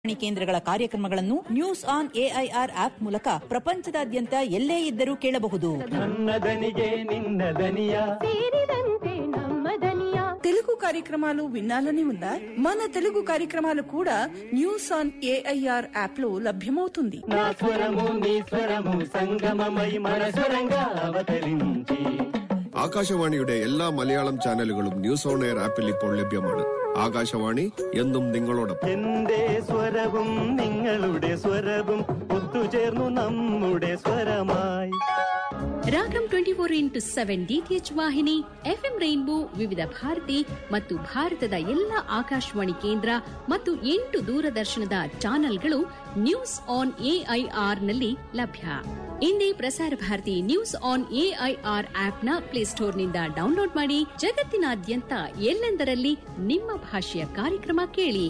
ವಾಣಿ ಕೇಂದ್ರಗಳ ಕಾರ್ಯಕ್ರಮಗಳನ್ನು news on AIR app ಮೂಲಕ ಪ್ರಪಂಚದಾದ್ಯಂತ ಎಲ್ಲೇ ಇದ್ದರೂ ಕೇಳಬಹುದು ನನ್ನ దనిగే నిన్న దనియ ಸೇರಿದಂತೆ ನಮ್ಮ ದನಿಯ తెలుగు కార్యక్రమాలు వినాలని ఉందా మన తెలుగు కార్యక్రమాలు కూడా న్యూస్ ఆన్ ఏఐఆర్ యాప్ లో లభ్యమవుతుంది నా స్వరము నీ స్వరము సంగమమై మన స్వరంగా അവതరించి ആകാശവാണിയുടെ എല്ലാ മലയാളം ചാനലുകളും ന്യൂസ് ഓൺ എയർ ആപ്പിൽ ഇപ്പോൾ ലഭ്യമാണ് ആകാശവാണി എന്നും നിങ്ങളോടൊപ്പം എന്റെ സ്വരവും നിങ്ങളുടെ സ്വരവും ഒത്തുചേർന്നു നമ്മുടെ സ്വരമായി Ragam twenty four into seven DTH ವಾಹಿನಿ ಎಫ್ಎಂ ರೈನ್ಬೋ ವಿವಿಧ ಭಾರತಿ ಮತ್ತು ಭಾರತದ ಎಲ್ಲ ಆಕಾಶವಾಣಿ ಕೇಂದ್ರ ಮತ್ತು ಎಂಟು ದೂರದರ್ಶನದ ಚಾನೆಲ್ಗಳು ನ್ಯೂಸ್ ಆನ್ ಎಐಆರ್ ನಲ್ಲಿ ಲಭ್ಯ ಇಂದೇ Prasar Bharati news on AIR ಆಪ್ನ ಪ್ಲೇಸ್ಟೋರ್ನಿಂದ ಡೌನ್ಲೋಡ್ ಮಾಡಿ ಜಗತ್ತಿನಾದ್ಯಂತ ಎಲ್ಲೆಂದರಲ್ಲಿ ನಿಮ್ಮ ಭಾಷೆಯ ಕಾರ್ಯಕ್ರಮ ಕೇಳಿ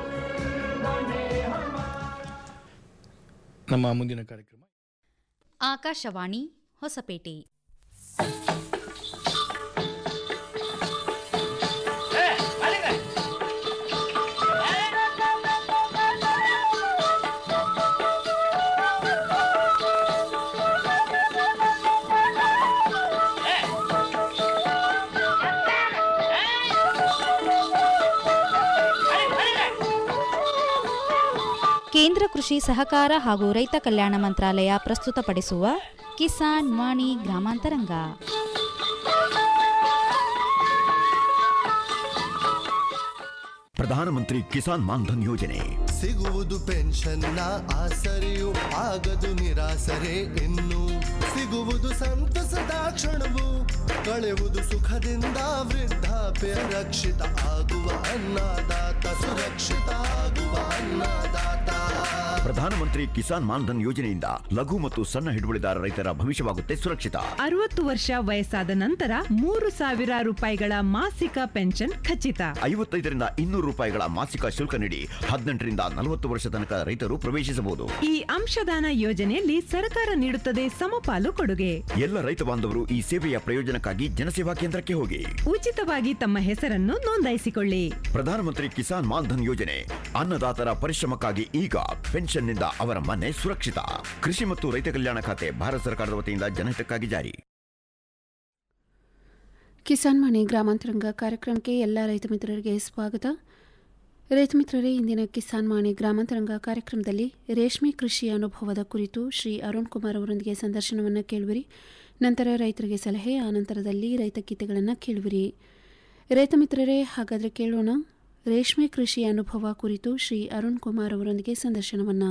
ನಮ್ಮ ಮುಂದಿನ ಕಾರ್ಯಕ್ರಮ ಆಕಾಶವಾಣಿ ಹೊಸಪೇಟೆ ಕೇಂದ್ರ ಕೃಷಿ ಸಹಕಾರ ಹಾಗೂ ರೈತ ಕಲ್ಯಾಣ ಮಂತ್ರಾಲಯ ಪ್ರಸ್ತುತಪಡಿಸುವ ಕಿಸಾನ್ ವಾಣಿ ಗ್ರಾಮಾಂತರಂಗ ಪ್ರಧಾನಮಂತ್ರಿ ಕಿಸಾನ್ ಮಾನ್ಧನ್ ಯೋಜನೆ ಸಿಗುವುದು ಪೆನ್ಷನ್ನ ಆಸರೆಯು ಆಗದು ನಿರಾಸರೆ ಇನ್ನು ಸಿಗುವುದು ಸಂತಸದ ಕ್ಷಣವು ಕಳೆವುದು ಸುಖದಿಂದ ವೃದ್ಧಾಪ್ಯ ರಕ್ಷಿತ ಆಗುವ ಅನ್ನದಾತ ಸುರಕ್ಷಿತ ಆಗುವ ಅನ್ನದಾತ ಪ್ರಧಾನಮಂತ್ರಿ ಕಿಸಾನ್ ಮಾನ್ಧನ್ ಯೋಜನೆಯಿಂದ ಲಘು ಮತ್ತು ಸಣ್ಣ ಹಿಡುವಳಿದಾರ ರೈತರ ಭವಿಷ್ಯವಾಗುತ್ತೆ ಸುರಕ್ಷಿತ ಅರವತ್ತು ವರ್ಷ ವಯಸ್ಸಾದ ನಂತರ ಮೂರು ಸಾವಿರ ರೂಪಾಯಿಗಳ ಮಾಸಿಕ ಪೆನ್ಷನ್ ಖಚಿತ ಐವತ್ತೈದರಿಂದ ಇನ್ನೂರು ರೂಪಾಯಿಗಳ ಮಾಸಿಕ ಶುಲ್ಕ ನೀಡಿ ಹದಿನೆಂಟರಿಂದ ನಲವತ್ತು ವರ್ಷ ತನಕ ರೈತರು ಪ್ರವೇಶಿಸಬಹುದು ಈ ಅಂಶದಾನ ಯೋಜನೆಯಲ್ಲಿ ಸರ್ಕಾರ ನೀಡುತ್ತದೆ ಸಮಪಾಲು ಕೊಡುಗೆ ಎಲ್ಲ ರೈತ ಬಾಂಧವರು ಈ ಸೇವೆಯ ಪ್ರಯೋಜನಕ್ಕಾಗಿ ಜನಸೇವಾ ಕೇಂದ್ರಕ್ಕೆ ಹೋಗಿ ಉಚಿತವಾಗಿ ತಮ್ಮ ಹೆಸರನ್ನು ನೋಂದಾಯಿಸಿಕೊಳ್ಳಿ ಪ್ರಧಾನಮಂತ್ರಿ ಕಿಸಾನ್ ಮಾನ್ಧನ್ ಯೋಜನೆ ಅನ್ನದಾತರ ಪರಿಶ್ರಮಕ್ಕಾಗಿ ಈಗ ಪೆನ್ಷನ್ನಿಂದ ಅವರ ಮನೆ ಸುರಕ್ಷಿತ ಕೃಷಿ ಮತ್ತು ರೈತ ಕಲ್ಯಾಣ ಖಾತೆ ಭಾರತ ಸರ್ಕಾರದ ವತಿಯಿಂದ ಜನಹಿತಕ್ಕಾಗಿ ಜಾರಿ ಕಿಸಾನ್ ಮಣಿ ಗ್ರಾಮಾಂತರಂಗ ಕಾರ್ಯಕ್ರಮಕ್ಕೆ ಎಲ್ಲ ರೈತ ಮಿತ್ರರಿಗೆ ಸ್ವಾಗತ ರೈತ ಮಿತ್ರರೇ ಇಂದಿನ ಕಿಸಾನ್ ಮಾಣಿ ಗ್ರಾಮಾಂತರಂಗ ಕಾರ್ಯಕ್ರಮದಲ್ಲಿ ರೇಷ್ಮೆ ಕೃಷಿ ಅನುಭವದ ಕುರಿತು ಶ್ರೀ ಅರುಣ್ ಕುಮಾರ್ ಅವರೊಂದಿಗೆ ಸಂದರ್ಶನವನ್ನು ಕೇಳುವಿರಿ ನಂತರ ರೈತರಿಗೆ ಸಲಹೆ ಆನಂತರದಲ್ಲಿ ರೈತ ಗೀತೆಗಳನ್ನು ಕೇಳುವಿರಿ ರೈತ ಮಿತ್ರರೇ ಹಾಗಾದರೆ ಕೇಳೋಣ ರೇಷ್ಮೆ ಕೃಷಿ ಅನುಭವ ಕುರಿತು ಶ್ರೀ ಅರುಣ್ ಕುಮಾರ್ ಅವರೊಂದಿಗೆ ಸಂದರ್ಶನವನ್ನು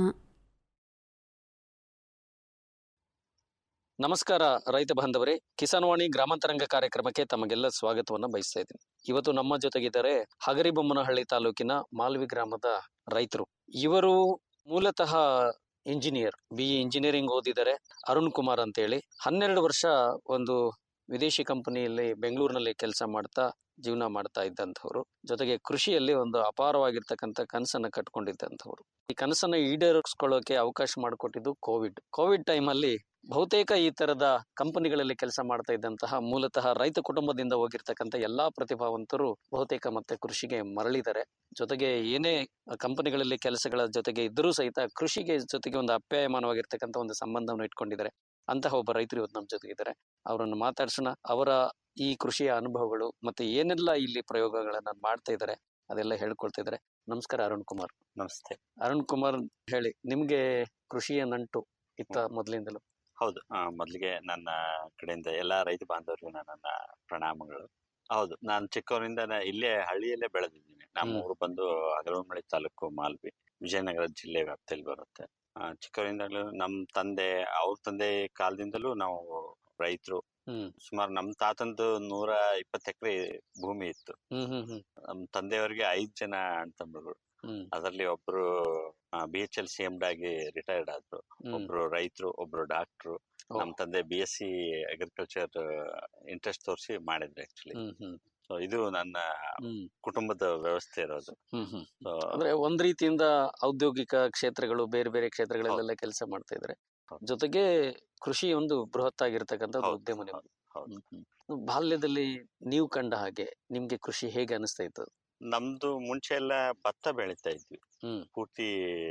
ನಮಸ್ಕಾರ ರೈತ ಬಾಂಧವರೇ ಕಿಸಾನ್ ವಾಣಿ ಗ್ರಾಮಾಂತರಂಗ ಕಾರ್ಯಕ್ರಮಕ್ಕೆ ತಮಗೆಲ್ಲ ಸ್ವಾಗತವನ್ನ ಬಯಸ್ತಾ ಇದ್ದೀನಿ ಇವತ್ತು ನಮ್ಮ ಜೊತೆಗಿದ್ದಾರೆ ಹಗರಿಬೊಮ್ಮನಹಳ್ಳಿ ತಾಲೂಕಿನ ಮಾಲ್ವಿ ಗ್ರಾಮದ ರೈತರು ಇವರು ಮೂಲತಃ ಇಂಜಿನಿಯರ್ ಬಿ ಇಂಜಿನಿಯರಿಂಗ್ ಓದಿದ್ದಾರೆ ಅರುಣ್ ಕುಮಾರ್ ಅಂತೇಳಿ ಹನ್ನೆರಡು ವರ್ಷ ಒಂದು ವಿದೇಶಿ ಕಂಪನಿಯಲ್ಲಿ ಬೆಂಗಳೂರಿನಲ್ಲಿ ಕೆಲಸ ಮಾಡ್ತಾ ಜೀವನ ಮಾಡ್ತಾ ಇದ್ದಂಥವ್ರು ಜೊತೆಗೆ ಕೃಷಿಯಲ್ಲಿ ಒಂದು ಅಪಾರವಾಗಿರ್ತಕ್ಕಂಥ ಕನಸನ್ನ ಕಟ್ಕೊಂಡಿದ್ದಂಥವ್ರು ಈ ಕನಸನ್ನ ಈಡೇರಿಸ್ಕೊಳ್ಳೋಕೆ ಅವಕಾಶ ಮಾಡಿಕೊಟ್ಟಿದ್ದು ಕೋವಿಡ್ ಕೋವಿಡ್ ಟೈಮಲ್ಲಿ ಬಹುತೇಕ ಈ ತರದ ಕಂಪನಿಗಳಲ್ಲಿ ಕೆಲಸ ಮಾಡ್ತಾ ಇದ್ದಂತಹ ಮೂಲತಃ ರೈತ ಕುಟುಂಬದಿಂದ ಹೋಗಿರ್ತಕ್ಕಂಥ ಎಲ್ಲಾ ಪ್ರತಿಭಾವಂತರು ಬಹುತೇಕ ಮತ್ತೆ ಕೃಷಿಗೆ ಮರಳಿದ್ದಾರೆ ಜೊತೆಗೆ ಏನೇ ಕಂಪನಿಗಳಲ್ಲಿ ಕೆಲಸಗಳ ಜೊತೆಗೆ ಇದ್ದರೂ ಸಹಿತ ಕೃಷಿಗೆ ಜೊತೆಗೆ ಒಂದು ಅಪ್ಯಾಯಮಾನವಾಗಿರ್ತಕ್ಕಂಥ ಒಂದು ಸಂಬಂಧವನ್ನು ಇಟ್ಕೊಂಡಿದ್ದಾರೆ ಅಂತಹ ಒಬ್ಬ ರೈತರು ಇವತ್ತು ನಮ್ಮ ಜೊತೆಗಿದ್ದಾರೆ ಅವರನ್ನು ಮಾತಾಡ್ಸೋಣ ಅವರ ಈ ಕೃಷಿಯ ಅನುಭವಗಳು ಮತ್ತೆ ಏನೆಲ್ಲ ಇಲ್ಲಿ ಪ್ರಯೋಗಗಳನ್ನ ಮಾಡ್ತಾ ಇದ್ದಾರೆ ಅದೆಲ್ಲ ಹೇಳ್ಕೊಳ್ತಾ ಇದ್ದಾರೆ ನಮಸ್ಕಾರ ಅರುಣ್ ಕುಮಾರ್ ನಮಸ್ತೆ ಅರುಣ್ ಕುಮಾರ್ ಹೇಳಿ ನಿಮ್ಗೆ ಕೃಷಿಯ ನಂಟು ಇತ್ತ ಮೊದಲಿಂದಲೂ ಹೌದು ಆ, ಮೊದ್ಲಿಗೆ ನನ್ನ ಕಡೆಯಿಂದ ಎಲ್ಲಾ ರೈತ ಬಾಂಧವರಿಗೂ ನನ್ನ ಪ್ರಣಾಮಗಳು ಹೌದು ನಾನು ಚಿಕ್ಕವರಿಂದ ಇಲ್ಲೇ ಹಳ್ಳಿಯಲ್ಲೇ ಬೆಳೆದಿದ್ದೀನಿ ನಮ್ಮ ಹ್ಮ್. ಊರು ಬಂದು ಅಗರಮಳ್ಳಿ ತಾಲೂಕು ಮಾಲ್ವಿ ವಿಜಯನಗರ ಜಿಲ್ಲೆ ವ್ಯಾಪ್ತಿಯಲ್ಲಿ ಬರುತ್ತೆ ಆ, ಚಿಕ್ಕವರಿಂದಲೂ ನಮ್ ತಂದೆ ಅವ್ರ ತಂದೆ ಕಾಲದಿಂದಲೂ ನಾವು ರೈತರು ಹ್ಮ್ ಸುಮಾರು ನಮ್ ತಾತಂದು ನೂರ ಇಪ್ಪತ್ತು ಎಕರೆ ಭೂಮಿ ಇತ್ತು ಹ್ಮ್ ಹ್ಮ್ ಹ್ಮ್ ನಮ್ ತಂದೆಯವರಿಗೆ ಐದ್ ಜನ ಅಣ್ತಂಬ್ರುಗಳು ಹ್ಮ್ ಅದರಲ್ಲಿ ಒಬ್ರು B H L C M ಆಗಿ ರಿಟೈರ್ಡ್ ಆದ್ರು ಹ್ಮ್. ಒಬ್ರು ರೈತರು ಒಬ್ರು ಡಾಕ್ಟ್ರು ಓ. ನಮ್ ತಂದೆ B S C agriculture interest ತೋರಿಸಿ ಮಾಡಿದ್ರು ಆಕ್ಚುಲಿ ಹ್ಮ್ ಹ್ಮ್ ಸೊ ಇದು ನನ್ನ ಹ್ಮ್ ಕುಟುಂಬದ ವ್ಯವಸ್ಥೆ ಇರೋದು ಹ್ಮ್ ಹ್ಮ್ So, ಅಂದ್ರೆ ಒಂದ್ ರೀತಿಯಿಂದ ಔದ್ಯೋಗಿಕ ಕ್ಷೇತ್ರಗಳು ಬೇರೆ ಬೇರೆ ಕ್ಷೇತ್ರಗಳಲ್ಲೆಲ್ಲ ಕೆಲಸ ಮಾಡ್ತಾ ಇದ್ದಾರೆ ಹೌದು. ಜೊತೆಗೆ ಕೃಷಿ ಒಂದು ಬೃಹತ್ ಆಗಿರ್ತಕ್ಕಂಥ ಹೌದು, ಉದ್ಯಮ ನಿಮ್ದು ಹೌದು. ಹ್ಮ್ ಹ್ಮ್. ಬಾಲ್ಯದಲ್ಲಿ ನೀವು ಕಂಡ ಹಾಗೆ ನಿಮ್ಗೆ ಕೃಷಿ ಹೇಗೆ ಅನಿಸ್ತಾ ಇತ್ತು ನಮ್ದು ಮುಂಚೆ ಎಲ್ಲ ಭತ್ತ ಬೆಳಿತಾ ಇದ್ವಿ ಪೂರ್ತಿ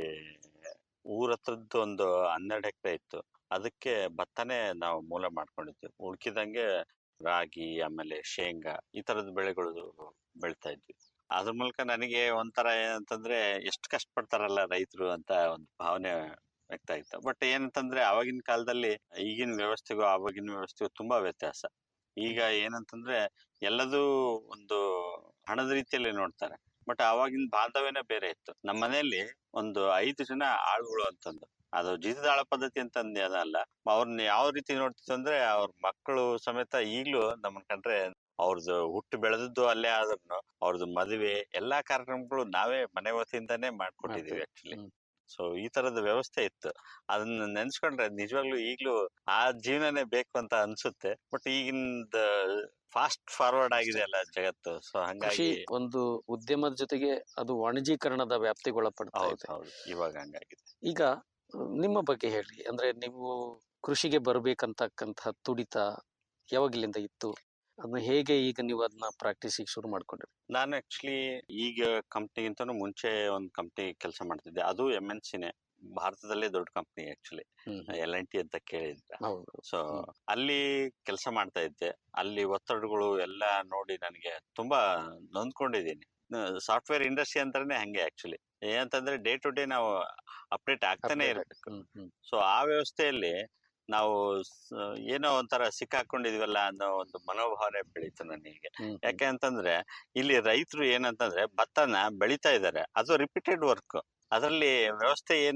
ಊರ ಹತ್ರದ್ದು ಒಂದು ಹನ್ನೆರಡು ಎಕರೆ ಇತ್ತು ಅದಕ್ಕೆ ಭತ್ತನೇ ನಾವು ಮೂಲ ಮಾಡ್ಕೊಂಡಿದ್ವಿ ಉಳ್ಕಿದಂಗೆ ರಾಗಿ ಆಮೇಲೆ ಶೇಂಗಾ ಈ ತರದ ಬೆಳೆಗಳು ಬೆಳಿತಾ ಇದ್ವಿ ಅದ್ರ ಮೂಲಕ ನನಗೆ ಒಂಥರ ಏನಂತಂದ್ರೆ ಎಷ್ಟು ಕಷ್ಟಪಡ್ತಾರಲ್ಲ ರೈತರು ಅಂತ ಒಂದು ಭಾವನೆ ವ್ಯಕ್ತ ಆಯ್ತು ಬಟ್ ಏನಂತಂದ್ರೆ ಆವಾಗಿನ ಕಾಲದಲ್ಲಿ ಈಗಿನ ವ್ಯವಸ್ಥೆಗೂ ಆವಾಗಿನ ವ್ಯವಸ್ಥೆಗೂ ತುಂಬಾ ವ್ಯತ್ಯಾಸ ಈಗ ಏನಂತಂದ್ರೆ ಎಲ್ಲದೂ ಒಂದು ಹಣದ ರೀತಿಯಲ್ಲಿ ನೋಡ್ತಾರೆ ಬಟ್ ಆವಾಗಿನ ಬಾಂಧವ್ಯನೇ ಬೇರೆ ಇತ್ತು ನಮ್ಮ ಮನೆಯಲ್ಲಿ ಒಂದು ಐದು ಜನ ಆಳುಗಳು ಅಂತಂದು ಅದು ಜೀತದಾಳ ಪದ್ಧತಿ ಅಂತಂದು ಅದಲ್ಲ ಅವ್ರನ್ನ ಯಾವ ರೀತಿ ನೋಡ್ತಿತ್ತು ಅಂದ್ರೆ ಅವ್ರ ಮಕ್ಕಳು ಸಮೇತ ಈಗ್ಲೂ ನಮ್ಮನ್ ಕಂಡ್ರೆ ಅವ್ರದ್ದು ಹುಟ್ಟು ಬೆಳೆದದ್ದು ಅಲ್ಲೇ ಆದ್ರೂ ಅವ್ರದ್ದು ಮದುವೆ ಎಲ್ಲಾ ಕಾರ್ಯಕ್ರಮಗಳು ನಾವೇ ಮನೆ ವತಿಯಿಂದಾನೇ ಮಾಡ್ಕೊಟ್ಟಿದೀವಿ ಆಕ್ಚುಲಿ ಸೊ ಈ ತರದ ವ್ಯವಸ್ಥೆ ಇತ್ತು ಅದನ್ನ ನೆನ್ಸ್ಕೊಂಡ್ರೆ ನಿಜವಾಗ್ಲೂ ಈಗ್ಲೂ ಆ ಜೀವನನೇ ಬೇಕು ಅಂತ ಅನ್ಸುತ್ತೆ ಬಟ್ ಈಗಿನ ಫಾಸ್ಟ್ ಫಾರ್ವರ್ಡ್ ಆಗಿದೆ ಅಲ್ಲ ಜಗತ್ತು ಸೊ ಕೃಷಿ ಹಂಗಾಗಿ ಒಂದು ಉದ್ಯಮದ ಜೊತೆಗೆ ಅದು ವಾಣಿಜ್ಯೀಕರಣದ ವ್ಯಾಪ್ತಿಗೊಳಪಡ್ತಾ ಹೌದು ಇದೆ ಹೌದು ಇವಾಗ ಹಂಗಾಗಿದೆ ಈಗ ಅಹ್, ನಿಮ್ಮ ಬಗ್ಗೆ ಹೇಳಿ ಅಂದ್ರೆ ನೀವು ಕೃಷಿಗೆ ಬರ್ಬೇಕಂತಕ್ಕಂತಹ ತುಡಿತ ಯಾವಾಗಲಿಂದ ಇತ್ತು ಅದನ್ನ ಹೇಗೆ ಈಗ ನೀವು ಅದನ್ನ ಪ್ರಾಕ್ಟೀಸಿಗೆ ಶುರು ಮಾಡ್ಕೊಂಡ್ರಿ ನಾನು ಆಕ್ಚುಲಿ ಈಗ ಕಂಪ್ನಿಗಿಂತನೂ ಮುಂಚೆ ಒಂದು ಕಂಪ್ನಿ ಕೆಲಸ ಮಾಡ್ತಿದ್ದೆ ಅದು ಎಂ ಎನ್ ಸಿನೇ ಭಾರತದಲ್ಲೇ ದೊಡ್ಡ company actually L N T ಅಂತ ಕೇಳಿದ್ರೆ ಸೊ ಅಲ್ಲಿ ಕೆಲಸ ಮಾಡ್ತಾ ಇದ್ದೆ ಅಲ್ಲಿ ಒತ್ತಡಗಳು ಎಲ್ಲ ನೋಡಿ ನನಗೆ ತುಂಬಾ ನೊಂದ್ಕೊಂಡಿದ್ದೀನಿ ಸಾಫ್ಟ್ವೇರ್ ಇಂಡಸ್ಟ್ರಿ ಅಂತಾನೆ ಹಂಗೆ ಆಕ್ಚುಲಿ ಏನಂತಂದ್ರೆ ಡೇ ಟು ಡೇ ನಾವು ಅಪ್ಡೇಟ್ ಆಗ್ತಾನೆ ಇರ್ಬೇಕು ಸೊ ಆ ವ್ಯವಸ್ಥೆಯಲ್ಲಿ ನಾವು ಸ- ಏನೋ ಒಂಥರ ಸಿಕ್ಕಾಕೊಂಡಿದ್ವಲ್ಲ ಅನ್ನೋ ಒಂದು ಮನೋಭಾವನೆ ಬೆಳೀತು ನನಗೆ ಯಾಕೆ ಅಂತಂದ್ರೆ ಇಲ್ಲಿ ರೈತರು ಏನಂತಂದ್ರೆ ಭತ್ತನ ಬೆಳಿತಾ ಇದ್ದಾರೆ ಅದು ರಿಪೀಟೆಡ್ ವರ್ಕ್ ಅದರಲ್ಲಿ ವ್ಯವಸ್ಥೆ ಏನ್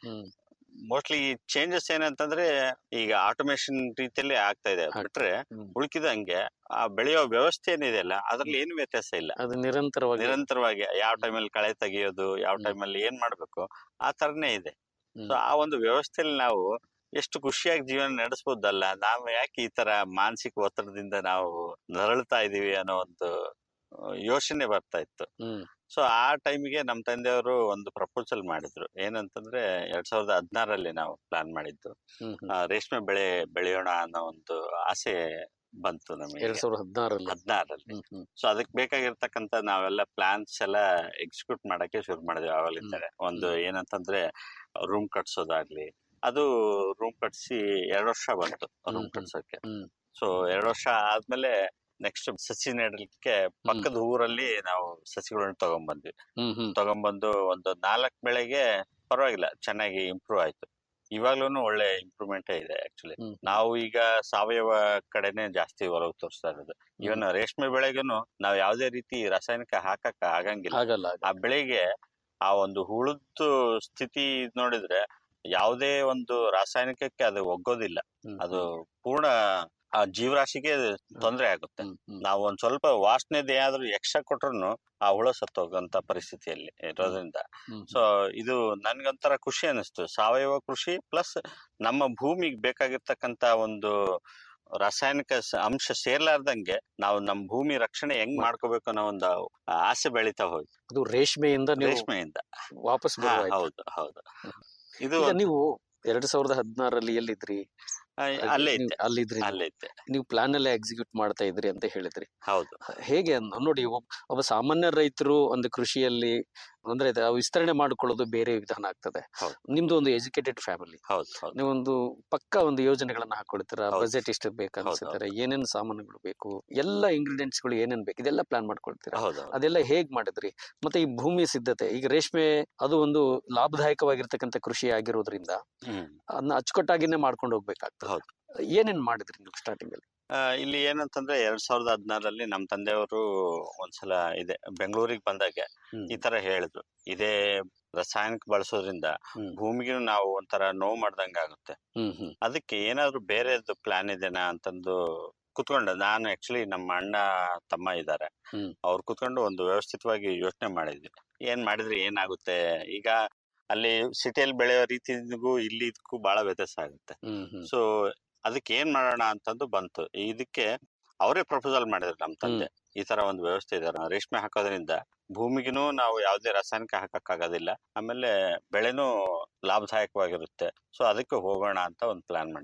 ಮೋಸ್ಟ್ಲಿ ಚೇಂಜಸ್ ಏನಂತಂದ್ರೆ ಈಗ ಆಟೋಮೇಶನ್ ರೀತಿಯಲ್ಲಿ ಆಗ್ತಾ ಇದೆ ಬಿಟ್ರೆ ಉಳ್ಕಿದಂಗೆ ಆ ಬೆಳೆಯೋ ವ್ಯವಸ್ಥೆ ಏನಿದೆಯಲ್ಲ ಅದ್ರಲ್ಲಿ ಏನು ವ್ಯತ್ಯಾಸ ಇಲ್ಲ ಅದು ನಿರಂತರವಾಗಿ ನಿರಂತರವಾಗಿ ಯಾವ ಟೈಮಲ್ಲಿ ಕಳೆ ತೆಗೆಯೋದು ಯಾವ ಟೈಮಲ್ಲಿ ಏನ್ ಮಾಡ್ಬೇಕು ಆ ತರನೇ ಇದೆ ಸೊ ಆ ಒಂದು ವ್ಯವಸ್ಥೆಯಲ್ಲಿ ನಾವು ಎಷ್ಟು ಖುಷಿಯಾಗಿ ಜೀವನ ನಡೆಸ್ಬೋದಲ್ಲ ನಾವು ಯಾಕೆ ಈ ತರ ಮಾನಸಿಕ ಒತ್ತಡದಿಂದ ನಾವು ನರಳ್ತಾ ಇದೀವಿ ಅನ್ನೋ ಒಂದು ಆ, ಯೋಚನೆ ಬರ್ತಾ ಇತ್ತು ಸೊ ಆ ಟೈಮಿಗೆ ನಮ್ಮ ತಂದೆಯವರು ಒಂದು ಪ್ರಪೋಸಲ್ ಮಾಡಿದ್ರು ಏನಂತಂದ್ರೆ ಎರಡ್ ಸಾವಿರದ ಹದಿನಾರಲ್ಲಿ ನಾವು ಪ್ಲಾನ್ ಮಾಡಿದ್ದು ಆ, ರೇಷ್ಮೆ ಬೆಳೆ ಬೆಳೆಯೋಣ ಅನ್ನೋ ಒಂದು ಆಸೆ ಬಂತು ನಮಗೆ ಎರಡ್ ಸಾವಿರದ ಹದಿನಾರಲ್ಲಿ ಹದಿನಾರಲ್ಲಿ ಸೊ ಅದಕ್ಕೆ ಬೇಕಾಗಿರ್ತಕ್ಕಂತ ನಾವೆಲ್ಲ ಪ್ಲಾನ್ಸ್ ಎಲ್ಲ ಎಕ್ಸಿಕ್ಯೂಟ್ ಮಾಡಕ್ಕೆ ಶುರು ಮಾಡಿದ್ವಿ ಅವಾಗಲಿಂದಾನೆ ಒಂದು ಏನಂತಂದ್ರೆ ರೂಮ್ ಕಟ್ಸೋದಾಗ್ಲಿ ಅದು ರೂಮ್ ಕಟ್ಸಿ ಎರಡು ವರ್ಷ ಬಂತು ರೂಮ್ ಕಟ್ಸೋಕೆ ಸೊ ಎರಡು ವರ್ಷ ಆದ್ಮೇಲೆ ನೆಕ್ಸ್ಟ್ ಸಸಿ ನೆಡಲಿಕ್ಕೆ ಪಕ್ಕದ ಊರಲ್ಲಿ ನಾವು ಸಸಿಗಳನ್ನ ತಗೊಂಡ್ಬಂದ್ವಿ ತಗೊಂಡ್ಬಂದು ಒಂದು ನಾಲ್ಕು ಬೆಳೆಗೆ ಪರವಾಗಿಲ್ಲ ಚೆನ್ನಾಗಿ ಇಂಪ್ರೂವ್ ಆಯ್ತು ಇವಾಗ್ಲೂ ಒಳ್ಳೆ ಇಂಪ್ರೂವ್ಮೆಂಟ್ ಇದೆ ಆಕ್ಚುಲಿ ನಾವು ಈಗ ಸಾವಯವ ಕಡೆನೆ ಜಾಸ್ತಿ ಒಲವು ತೋರಿಸ್ತಾ ಇರೋದು ಇವನ್ ರೇಷ್ಮೆ ಬೆಳೆಗೂನು ನಾವು ಯಾವ್ದೇ ರೀತಿ ರಾಸಾಯನಿಕ ಹಾಕಕ್ ಆಗಂಗಿಲ್ಲ ಆಗಲ್ಲ ಆ ಬೆಳೆಗೆ ಆ ಒಂದು ಹುಳುದ್ದು ಸ್ಥಿತಿ ನೋಡಿದ್ರೆ ಯಾವುದೇ ಒಂದು ರಾಸಾಯನಿಕಕ್ಕೆ ಅದು ಒಗ್ಗೋದಿಲ್ಲ ಅದು ಪೂರ್ಣ ಆ ಜೀವರಾಶಿಗೆ ತೊಂದರೆ ಆಗುತ್ತೆ ನಾವು ಒಂದ್ ಸ್ವಲ್ಪ ವಾಸನೆದ ಏನಾದ್ರೂ ಎಕ್ಸ್ಟ್ರಾ ಕೊಟ್ರು ಆ ಹುಳ ಸತ್ತೋಗಂತ ಪರಿಸ್ಥಿತಿಯಲ್ಲಿ ಇರೋದ್ರಿಂದ ಸೊ ಇದು ನನ್ಗೊಂಥರ ಖುಷಿ ಅನಿಸ್ತು ಸಾವಯವ ಕೃಷಿ ಪ್ಲಸ್ ನಮ್ಮ ಭೂಮಿಗೆ ಬೇಕಾಗಿರ್ತಕ್ಕಂತ ಒಂದು ರಾಸಾಯನಿಕ ಸ- ಅಂಶ ಸೇರ್ಲಾರ್ದಂಗೆ ನಾವು ನಮ್ಮ ಭೂಮಿ ರಕ್ಷಣೆ ಹೆಂಗ್ ಮಾಡ್ಕೋಬೇಕು ಅನ್ನೋ ಒಂದು ಆಸೆ ಬೆಳೀತಾ ಹೋಯ್ತು ಅದು ರೇಷ್ಮೆಯಿಂದ ನೀವು ರೇಷ್ಮೆಯಿಂದ ವಾಪಸ್ ಹಾ, ಬರುವಾಯ್ತು. ಹೌದು ಹೌದು ಇದು ಈಗ ಒಂದು- ನೀವು ಎರಡ್ ಸಾವಿರದ ಹದಿನಾರಲ್ಲಿ ಎಲ್ಲಿದ್ರಿ ಆ, ಅಲ್ಲೇ ನೀವು ಇದ್ದೆ ಅಲ್ಲಿದ್ರಿ ನೀವು. ಅಲ್ಲೇ ಇದ್ದೆ ನೀವು ಪ್ಲಾನ್ ಎಲ್ಲ ಎಕ್ಸಿಕ್ಯೂಟ್ ಮಾಡ್ತಾ ಇದ್ರಿ ಅಂತ ಹೇಳಿದ್ರಿ ಹೌದು ಹೇಗೆ ಅನ್- ನೋಡಿ ಒಬ್- ಒಬ್ಬ ಸಾಮಾನ್ಯ ರೈತರು ಒಂದು ಕೃಷಿಯಲ್ಲಿ ಅಂದ್ರೆ ಅದು ವಿಸ್ತರಣೆ ಮಾಡ್ಕೊಳ್ಳೋದು ಬೇರೆ ವಿಧಾನ ಆಗ್ತದೆ ನಿಮ್ದು ಒಂದು ಎಜುಕೇಟೆಡ್ ಫ್ಯಾಮಿಲಿ ಹೌದು ಹೌದು ನೀವೊಂದು ಪಕ್ಕ ಒಂದು ಯೋಜನೆಗಳನ್ನ ಹಾಕೊಳ್ತೀರಾ ಹೌದು. ಬಜೆಟ್ ಇಷ್ಟು ಬೇಕು ಅನ್ಸುತ್ತಾರೆ ಏನೇನ್ ಸಾಮಾನುಗಳು ಬೇಕು ಎಲ್ಲ ingredients ಗಳು ಏನೇನ್ ಬೇಕು ಇದೆಲ್ಲ ಪ್ಲಾನ್ ಮಾಡ್ಕೊಳ್ತೀರಾ ಹೌದು ಅದೆಲ್ಲ ಹೇಗ್ ಮಾಡಿದ್ರಿ ಮತ್ತೆ ಈ ಭೂಮಿ ಸಿದ್ಧತೆ ಈಗ ರೇಷ್ಮೆ ಅದು ಒಂದು ಲಾಭದಾಯಕವಾಗಿರ್ತಕ್ಕಂಥ ಕೃಷಿ ಆಗಿರೋದ್ರಿಂದ ಹ್ಮ್ ಅದನ್ನ ಅಚ್ಚುಕಟ್ಟಾಗಿನೇ ಮಾಡ್ಕೊಂಡು ಹೋಗ್ಬೇಕಾಗ್ತದೆ ಹೌದು ಏನೇನ್ ಮಾಡಿದ್ರಿ ನೀವು ಸ್ಟಾರ್ಟಿಂಗ್ ಅಲ್ಲಿ ಆ, ಇಲ್ಲಿ ಏನಂತಂದ್ರೆ ಎರಡ್ ಸಾವಿರದ ಹದಿನಾರಲ್ಲಿ ನಮ್ಮ ತಂದೆಯವರು ಒಂದ್ಸಲ ಇದೆ ಬೆಂಗಳೂರಿಗೆ ಬಂದಾಗ ಈ ತರ ಹೇಳಿದ್ರು ಇದೇ ರಾಸಾಯನಿಕ ಬಳಸೋದ್ರಿಂದ ಭೂಮಿಗೆ ನಾವು ಒಂಥರ ನೋವು ಮಾಡ್ದಂಗ ಆಗುತ್ತೆ ಹ್ಮ್ ಹ್ಮ್ ಅದಕ್ಕೆ ಏನಾದ್ರು ಬೇರೆದು ಪ್ಲಾನ್ ಇದೆನಾ ಅಂತಂದು ಕುತ್ಕೊಂಡು ನಾನು ಆಕ್ಚುಲಿ ನಮ್ಮ ಅಣ್ಣ ತಮ್ಮ ಇದ್ದಾರೆ ಹ್ಮ್. ಅವ್ರು ಕುತ್ಕೊಂಡು ಒಂದು ವ್ಯವಸ್ಥಿತವಾಗಿ ಯೋಚನೆ ಮಾಡಿದ್ವಿ ಏನ್ ಮಾಡಿದ್ರೆ ಏನಾಗುತ್ತೆ ಈಗ ಅಲ್ಲಿ ಸಿಟಿಯಲ್ಲಿ ಬೆಳೆಯೋ ರೀತಿಗೂ ಇಲ್ಲಿ ಇದಕ್ಕೂ ಬಹಳ ವ್ಯತ್ಯಾಸ ಆಗುತ್ತೆ ಹ್ಮ್ ಹ್ಮ್ ಸೊ ಅದಕ್ಕೆ ಏನ್ ಮಾಡೋಣ ಅಂತಂದು ಬಂತು ಇದಕ್ಕೆ ಅವರೇ ಪ್ರಪೋಸಲ್ ಮಾಡಿದ್ರು ನಮ್ಮ ತಂದೆ ಈ ತರ ಒಂದು ವ್ಯವಸ್ಥೆ ಇದೆ ರೇಷ್ಮೆ ಹಾಕೋದ್ರಿಂದ ಭೂಮಿಗೂ ನಾವು ಯಾವುದೇ ರಾಸಾಯನಿಕ ಹಾಕಕ್ಕಾಗೋದಿಲ್ಲ ಆಮೇಲೆ ಬೆಳೆನೂ ಲಾಭದಾಯಕವಾಗಿರುತ್ತೆ ಸೊ ಅದಕ್ಕೆ ಹೋಗೋಣ ಅಂತ ಒಂದು ಪ್ಲಾನ್ ಮಾಡಿದ್ವಿ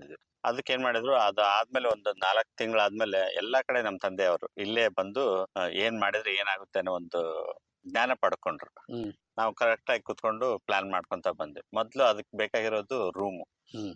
ಅದಕ್ಕೆ ಏನ್ ಮಾಡಿದ್ರು ಅದು ಆದ್ಮೇಲೆ ಒಂದು ನಾಲ್ಕು ತಿಂಗಳಾದ್ಮೇಲೆ ಎಲ್ಲಾ ಕಡೆ ನಮ್ ತಂದೆಯವರು ಇಲ್ಲೇ ಬಂದು ಆ, ಏನ್ ಮಾಡಿದ್ರೆ ಏನಾಗುತ್ತೆ ಅನ್ನೋ ಒಂದು ಜ್ಞಾನ ಪಡ್ಕೊಂಡ್ರು ನಾವು ಕರೆಕ್ಟ್ ಆಗಿ ಕುತ್ಕೊಂಡು ಪ್ಲಾನ್ ಮಾಡ್ಕೊಂತ ಬಂದ್ವಿ ಮೊದ್ಲು ಅದಕ್ಕೆ ಬೇಕಾಗಿರೋದು ರೂಮು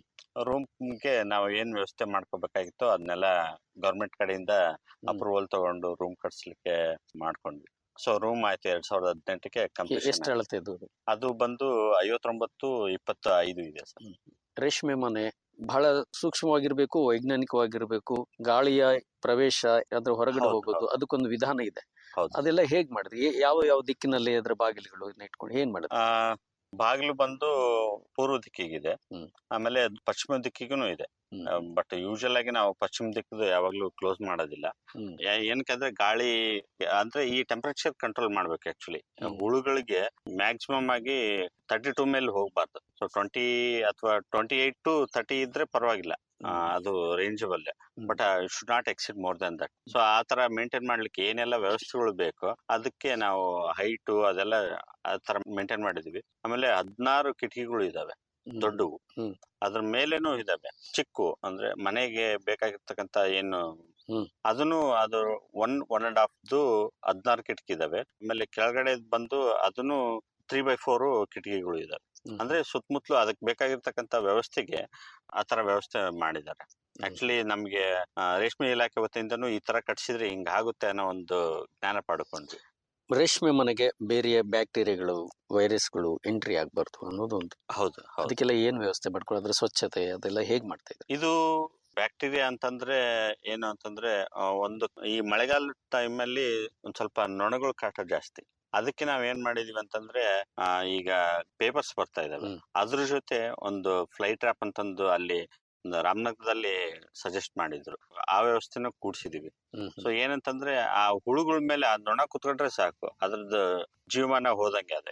ರೂಮ್ಗೆ ನಾವು ಏನ್ ವ್ಯವಸ್ಥೆ ಮಾಡ್ಕೋಬೇಕಾಗಿತ್ತು ಅದನ್ನೆಲ್ಲ ಗೌರ್ಮೆಂಟ್ ಕಡೆಯಿಂದ ಅಪ್ರೂವಲ್ ತಗೊಂಡು ರೂಮ್ ಕಟ್ಸ್ಲಿಕ್ಕೆ ಮಾಡ್ಕೊಂಡ್ವಿ ಸೊ ರೂಮ್ ಆಯ್ತು ಎರಡ್ ಸಾವಿರದ ಹದಿನೆಂಟಕ್ಕೆ ಎಷ್ಟು ಕಂಪ್ಲೀಷನ್ ಅಳತೆ ಇದು ಅದು ಬಂದು ಐವತ್ತೊಂಬತ್ತು ಇಪ್ಪತ್ತು ಐದು ಇದೆ ಸರ್ ರೇಷ್ಮೆ ಮನೆ ಬಹಳ ಸೂಕ್ಷ್ಮವಾಗಿರ್ಬೇಕು ವೈಜ್ಞಾನಿಕವಾಗಿರ್ಬೇಕು ಗಾಳಿಯ ಪ್ರವೇಶ ಅದ್ರ ಹೊರಗಡೆ ಹೌದು, ಹೋಗೋದು ಹೌದು. ಅದಕ್ಕೊಂದು ವಿಧಾನ ಇದೆ ಹೌದು. ಅದೆಲ್ಲ ಹೇಗ್ ಮಾಡಿದ್ರಿ ಏ- ಯಾವ ಯಾವ ದಿಕ್ಕಿನಲ್ಲಿ ಅದ್ರ ಬಾಗಿಲುಗಳು ಇಟ್ಕೊಂಡು ಏನ್ ಮಾಡಿದ್ರಿ ಆ ಬಾಗಿಲು ಬಂದು ಪೂರ್ವ ದಿಕ್ಕಿಗಿದೆ ಆಮೇಲೆ ಅದು ಪಶ್ಚಿಮ ದಿಕ್ಕಿಗೂ ಇದೆ ಬಟ್ ಯೂಶಲ್ ಆಗಿ ನಾವು ಪಶ್ಚಿಮ ದಿಕ್ಕದು ಯಾವಾಗ್ಲೂ ಕ್ಲೋಸ್ ಮಾಡೋದಿಲ್ಲ ಯಾ- ಏನಕ್ಕಂದ್ರೆ ಗಾಳಿ ಅಂದ್ರೆ ಈ ಟೆಂಪರೇಚರ್ ಕಂಟ್ರೋಲ್ ಮಾಡ್ಬೇಕು ಆಕ್ಚುಲಿ ಹುಳುಗಳಿಗೆ ಮ್ಯಾಕ್ಸಿಮಮ್ ಆಗಿ ತರ್ಟಿ ಟೂ ಮೇಲೆ ಹೋಗ್ಬಾರ್ದು ಸೊ ಟ್ವೆಂಟಿ ಅಥವಾ ಟ್ವೆಂಟಿ ಏಟ್ ಟು ತರ್ಟಿ ಇದ್ರೆ ಪರವಾಗಿಲ್ಲ ಆ, ಅದು ರೇಂಜಬಲ್ but should not exceed more than that so ಆ ತರ ಮೇಂಟೈನ್ ಮಾಡ್ಲಿಕ್ಕೆ ಏನೆಲ್ಲ ವ್ಯವಸ್ಥೆಗಳು ಬೇಕೋ ಅದಕ್ಕೆ ನಾವು ಹೈಟು ಅದೆಲ್ಲ ಆ ತರ ಮೇಂಟೈನ್ ಮಾಡಿದೀವಿ ಆಮೇಲೆ ಹದಿನಾರು ಕಿಟಕಿಗಳು ಇದಾವೆ ದೊಡ್ಡವು ಅದ್ರ ಮೇಲೇನು ಇದಾವೆ ಚಿಕ್ಕು ಅಂದ್ರೆ ಮನೆಗೆ ಬೇಕಾಗಿರ್ತಕ್ಕಂತ ಏನು ಅದನ್ನು ಅದು ಒನ್ ಒನ್ ಅಂಡ್ ಹಾಫ್ದು ಹದಿನಾರು ಕಿಟಕಿ ಇದಾವೆ ಆಮೇಲೆ ಕೆಳಗಡೆ ಬಂದು ಅದನ್ನು ತ್ರೀ ಬೈ ಫೋರ್ ಕಿಟಕಿಗಳು ಇದಾವೆ ಅಂದ್ರೆ ಸುತ್ತಮುತ್ತಲು ಅದಕ್ಕೆ ಬೇಕಾಗಿರ್ತಕ್ಕಂತ ವ್ಯವಸ್ಥೆಗೆ ಆ ತರ ವ್ಯವಸ್ಥೆ ಮಾಡಿದ್ದಾರೆ ಆಕ್ಚುಲಿ ನಮ್ಗೆ ಆ, ರೇಷ್ಮೆ ಇಲಾಖೆ ವತಿಯಿಂದನೂ ಈ ತರ ಕಟ್ಸಿದ್ರೆ ಹಿಂಗ ಆಗುತ್ತೆ ಅನ್ನೋ ಒಂದು ಜ್ಞಾನ ಪಡ್ಕೊಂಡ್ವಿ ರೇಷ್ಮೆ ಮನೆಗೆ ಬೇರೆ ಬ್ಯಾಕ್ಟೀರಿಯಾಗಳು ವೈರಸ್ಗಳು ಎಂಟ್ರಿ ಆಗ್ಬಾರ್ದು ಅನ್ನೋದು ಒಂದು ಹೌದು ಅದಕ್ಕೆಲ್ಲ ಏನ್ ವ್ಯವಸ್ಥೆ ಮಾಡ್ಕೊಳ್ಳೋದು ಅದ್ರ ಸ್ವಚ್ಛತೆ ಅದೆಲ್ಲ ಹೇಗ್ ಮಾಡ್ತಾ ಇದ್ರಿ ಇದು ಬ್ಯಾಕ್ಟೀರಿಯಾ ಅಂತಂದ್ರೆ ಏನು ಅಂತಂದ್ರೆ ಆ, ಒಂದು ಈ ಮಳೆಗಾಲ ಟೈಮ್ ಅಲ್ಲಿ ಒಂದ್ ಸ್ವಲ್ಪ ನೊಣಗಳ ಕಾಟ ಜಾಸ್ತಿ ಅದಕ್ಕೆ ನಾವ್ ಏನ್ ಮಾಡಿದೀವಿ ಅಂತಂದ್ರೆ ಆ, ಈಗ ಪೇಪರ್ಸ್ ಬರ್ತಾ ಇದಾವೆ ಅದ್ರ ಜೊತೆ ಒಂದು ಫ್ಲೈ ಟ್ರಾಪ್ ಅಂತಂದು ಅಲ್ಲಿ ಒಂದು ರಾಮನಗರದಲ್ಲಿ ಸಜೆಸ್ಟ್ ಮಾಡಿದ್ರು ಆ ವ್ಯವಸ್ಥೆನ ಕೂಡ್ಸಿದೀವಿ ಸೊ ಏನಂತಂದ್ರೆ ಆ ಹುಳುಗಳ ಮೇಲೆ ಆ ನೊಣ ಕುತ್ಕೊಂಡ್ರೆ ಸಾಕು ಅದ್ರದ್ದು ಜೀವಮಾನ ಹೋದಂಗೆ ಅದೇ